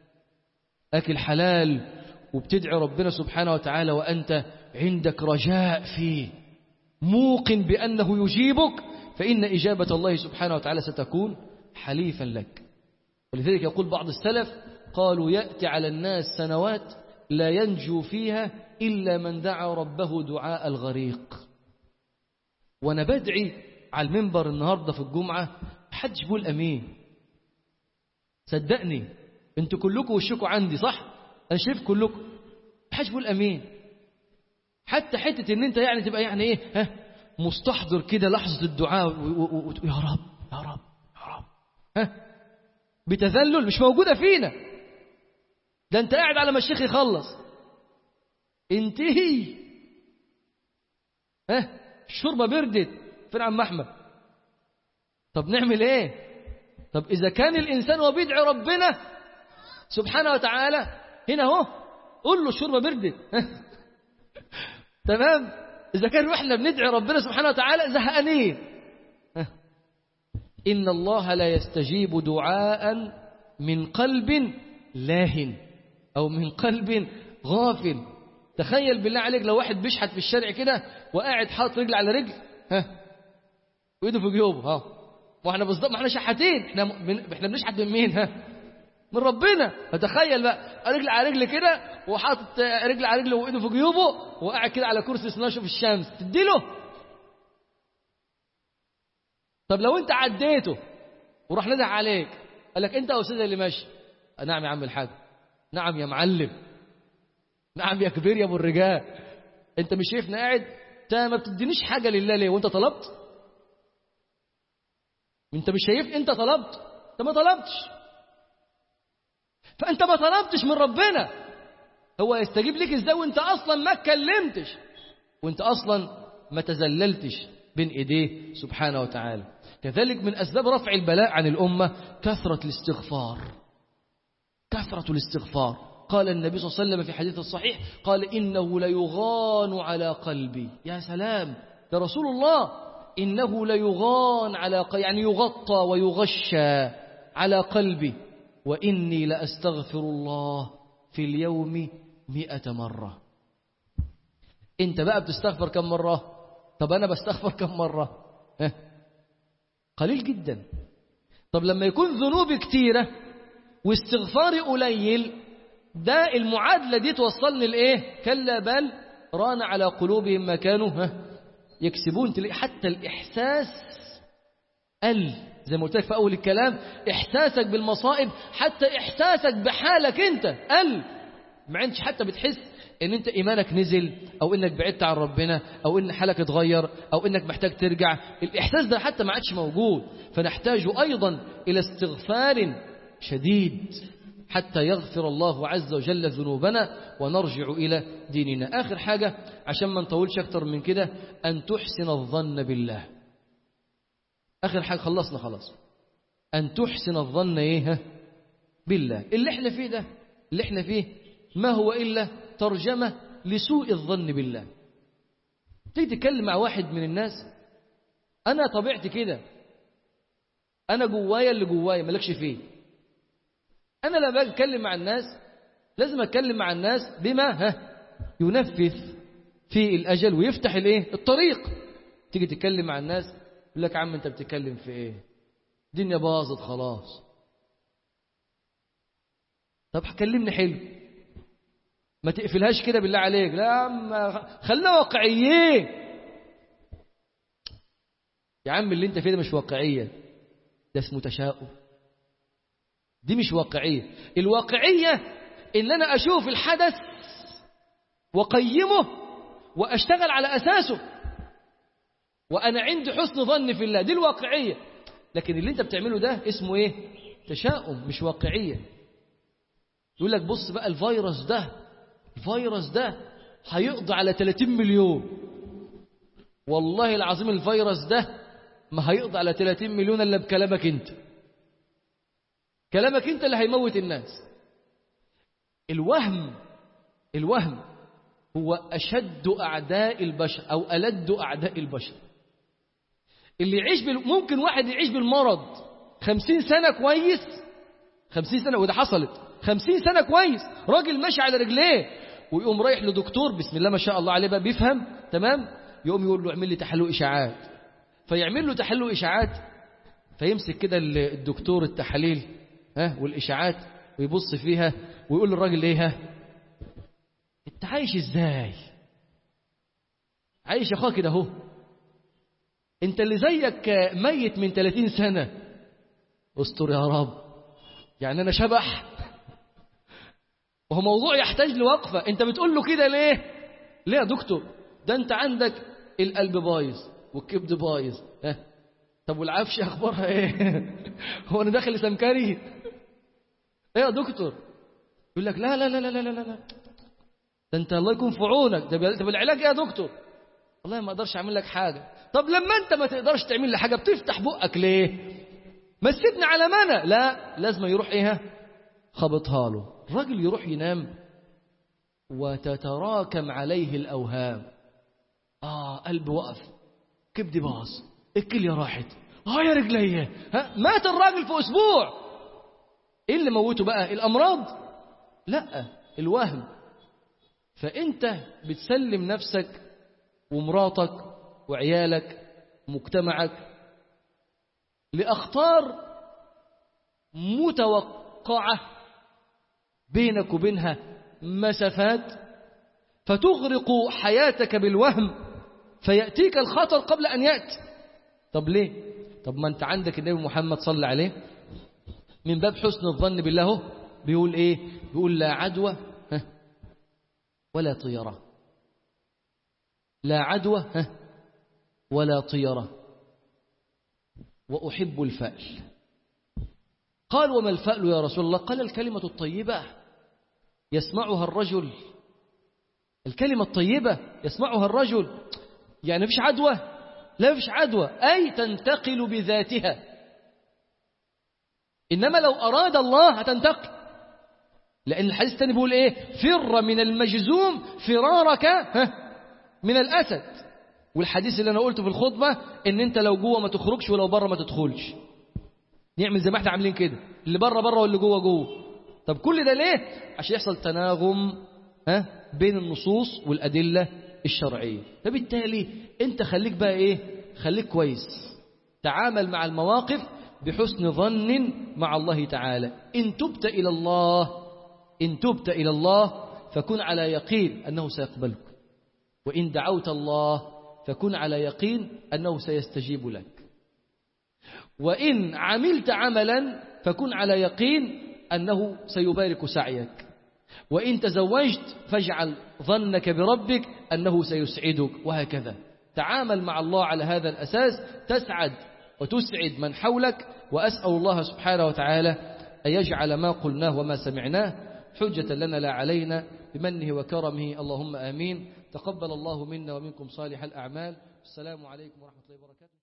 آكل حلال وبتدعي ربنا سبحانه وتعالى وأنت عندك رجاء فيه موقن بأنه يجيبك فإن إجابة الله سبحانه وتعالى ستكون حليفا لك ولذلك يقول بعض السلف قالوا يأتي على الناس سنوات لا ينجو فيها إلا من دعا ربه دعاء الغريق وأنا بدعي على المنبر النهاردة في الجمعة حدش بيقول امين صدقني انتوا كلكم وشكم عندي صح انا شايف كلكم حدش بيقول امين حتى حته ان انت يعني تبقى يعني ايه ها مستحضر كده لحظه الدعاء وتقول يا رب يا رب يا رب ها بتذلل مش موجوده فينا ده انت قاعد على ما الشيخ يخلص انتهي ها الشوربه بردت فين عم احمد طب نعمل ايه طب اذا كان الانسان وبيدعي ربنا سبحانه وتعالى هنا اهو قول له الشوربه بردت تمام اذا كان احنا بندعي ربنا سبحانه وتعالى زهقانين ان الله لا يستجيب دعاء من قلب لاهن او من قلب غافل تخيل بالله عليك لو واحد بيشحت في الشارع كده وقاعد حاطط رجل على رجل ها وايده في جيوبه ها واحنا بالظبط ما احنا شحاتين احنا من... احنا بنشحت من مين ها من ربنا فتخيل بقى رجل على رجل كده وحاطط رجل على رجل وايده في جيوبه وقاعد كده على كرسي سناشه في الشمس تديله طب لو انت عديته وراح ندع عليك قال لك انت يا استاذ اللي ماشي نعم يا عم الحاج نعم يا معلم نعم يا كبير يا ابو الرجال انت مش شايفنا قاعد انت ما بتدينيش حاجه لله ليه وانت طلبت انت مش شايف انت طلبت انت ما طلبتش فانت ما طلبتش من ربنا هو يستجيب لك ازاي وانت اصلا ما اتكلمتش وانت اصلا ما تذللتش بين ايديه سبحانه وتعالى كذلك من اسباب رفع البلاء عن الامه كثره الاستغفار كثره الاستغفار قال النبي صلى الله عليه وسلم في حديث الصحيح قال انه ليغان على قلبي يا سلام ده رسول الله إنه ليغان على يعني يغطى ويغشى على قلبي وإني لأستغفر الله في اليوم مئة مرة أنت بقى بتستغفر كم مرة طب أنا بستغفر كم مرة ها؟ قليل جدا طب لما يكون ذنوبي كتيرة واستغفاري قليل ده المعادلة دي توصلني لإيه كلا بل ران على قلوبهم ما كانوا ها يكسبون تلاقي حتى الإحساس قل زي ما قلت لك في أول الكلام إحساسك بالمصائب حتى إحساسك بحالك أنت قل ما انتش حتى بتحس ان انت ايمانك نزل او انك بعدت عن ربنا او ان حالك اتغير او انك محتاج ترجع الاحساس ده حتى ما عادش موجود فنحتاج ايضا الى استغفار شديد حتى يغفر الله عز وجل ذنوبنا ونرجع الى ديننا اخر حاجه عشان ما نطولش اكتر من كده ان تحسن الظن بالله اخر حاجه خلصنا خلاص ان تحسن الظن ايه ها؟ بالله اللي احنا فيه ده اللي احنا فيه ما هو الا ترجمة لسوء الظن بالله تيجي تتكلم مع واحد من الناس أنا طبيعتي كده أنا جوايا اللي جوايا مالكش فيه أنا لما باجي أتكلم مع الناس لازم أتكلم مع الناس بما ها ينفذ في الأجل ويفتح الإيه الطريق تيجي تتكلم مع الناس يقول لك عم أنت بتتكلم في إيه الدنيا باظت خلاص طب كلمني حلو ما تقفلهاش كده بالله عليك لا يا عم خلينا واقعيين يا عم اللي انت فيه ده مش واقعية ده اسمه تشاؤم دي مش واقعية الواقعية ان انا اشوف الحدث وقيمه واشتغل على اساسه وانا عندي حسن ظن في الله دي الواقعية لكن اللي انت بتعمله ده اسمه ايه تشاؤم مش واقعية يقول لك بص بقى الفيروس ده الفيروس ده هيقضي على 30 مليون والله العظيم الفيروس ده ما هيقضي على 30 مليون الا بكلامك انت كلامك انت اللي هيموت الناس الوهم الوهم هو اشد اعداء البشر او الد اعداء البشر اللي يعيش بال... ممكن واحد يعيش بالمرض خمسين سنة كويس خمسين سنة وده حصلت خمسين سنة كويس راجل ماشي على رجليه ويقوم رايح لدكتور بسم الله ما شاء الله عليه بقى بيفهم تمام يقوم يقول له اعمل لي تحلل اشاعات فيعمل له تحلل اشاعات فيمسك كده الدكتور التحاليل ها والاشاعات ويبص فيها ويقول للراجل ايه ها انت عايش ازاي عايش يا اخويا كده اهو انت اللي زيك ميت من 30 سنه استر يا رب يعني انا شبح وهو موضوع يحتاج لوقفة انت بتقول له كده ليه ليه يا دكتور ده انت عندك القلب بايظ والكبد بايظ اه. طب والعفش اخبارها ايه هو انا داخل سمكري ايه يا دكتور يقول لك لا لا لا لا لا لا لا ده انت الله يكون في عونك ده طب العلاج ايه يا دكتور والله ما اقدرش اعمل لك حاجه طب لما انت ما تقدرش تعمل لي حاجه بتفتح بقك ليه ما تسيبني على منى لا لازم يروح ايه خبطها له الراجل يروح ينام وتتراكم عليه الأوهام آه قلبي وقف كبدي باظ الكلية راحت اه يا رجليه ها مات الراجل في أسبوع إيه اللي موته بقى الأمراض لا الوهم فأنت بتسلم نفسك ومراتك وعيالك ومجتمعك لأخطار متوقعة بينك وبينها مسافات فتغرق حياتك بالوهم فيأتيك الخطر قبل أن يأتي طب ليه طب ما أنت عندك النبي محمد صلى عليه من باب حسن الظن بالله بيقول إيه بيقول لا عدوى ولا طيرة لا عدوى ولا طيرة وأحب الفأل قال وما الفأل يا رسول الله قال الكلمة الطيبة يسمعها الرجل الكلمة الطيبة يسمعها الرجل يعني فيش عدوى لا فيش عدوى أي تنتقل بذاتها إنما لو أراد الله هتنتقل لأن الحديث الثاني بيقول إيه فر من المجزوم فرارك من الأسد والحديث اللي أنا قلته في الخطبة إن أنت لو جوه ما تخرجش ولو بره ما تدخلش نعمل زي ما احنا عاملين كده اللي بره بره واللي جوه جوه طب كل ده ليه عشان يحصل تناغم ها بين النصوص والأدلة الشرعية فبالتالي انت خليك بقى ايه خليك كويس تعامل مع المواقف بحسن ظن مع الله تعالى إن تبت إلى الله إن تبت إلى الله فكن على يقين أنه سيقبلك وإن دعوت الله فكن على يقين أنه سيستجيب لك وإن عملت عملا فكن على يقين أنه سيبارك سعيك وإن تزوجت فاجعل ظنك بربك أنه سيسعدك وهكذا تعامل مع الله على هذا الأساس تسعد وتسعد من حولك وأسأل الله سبحانه وتعالى أن يجعل ما قلناه وما سمعناه حجة لنا لا علينا بمنه وكرمه اللهم آمين تقبل الله منا ومنكم صالح الأعمال السلام عليكم ورحمة الله وبركاته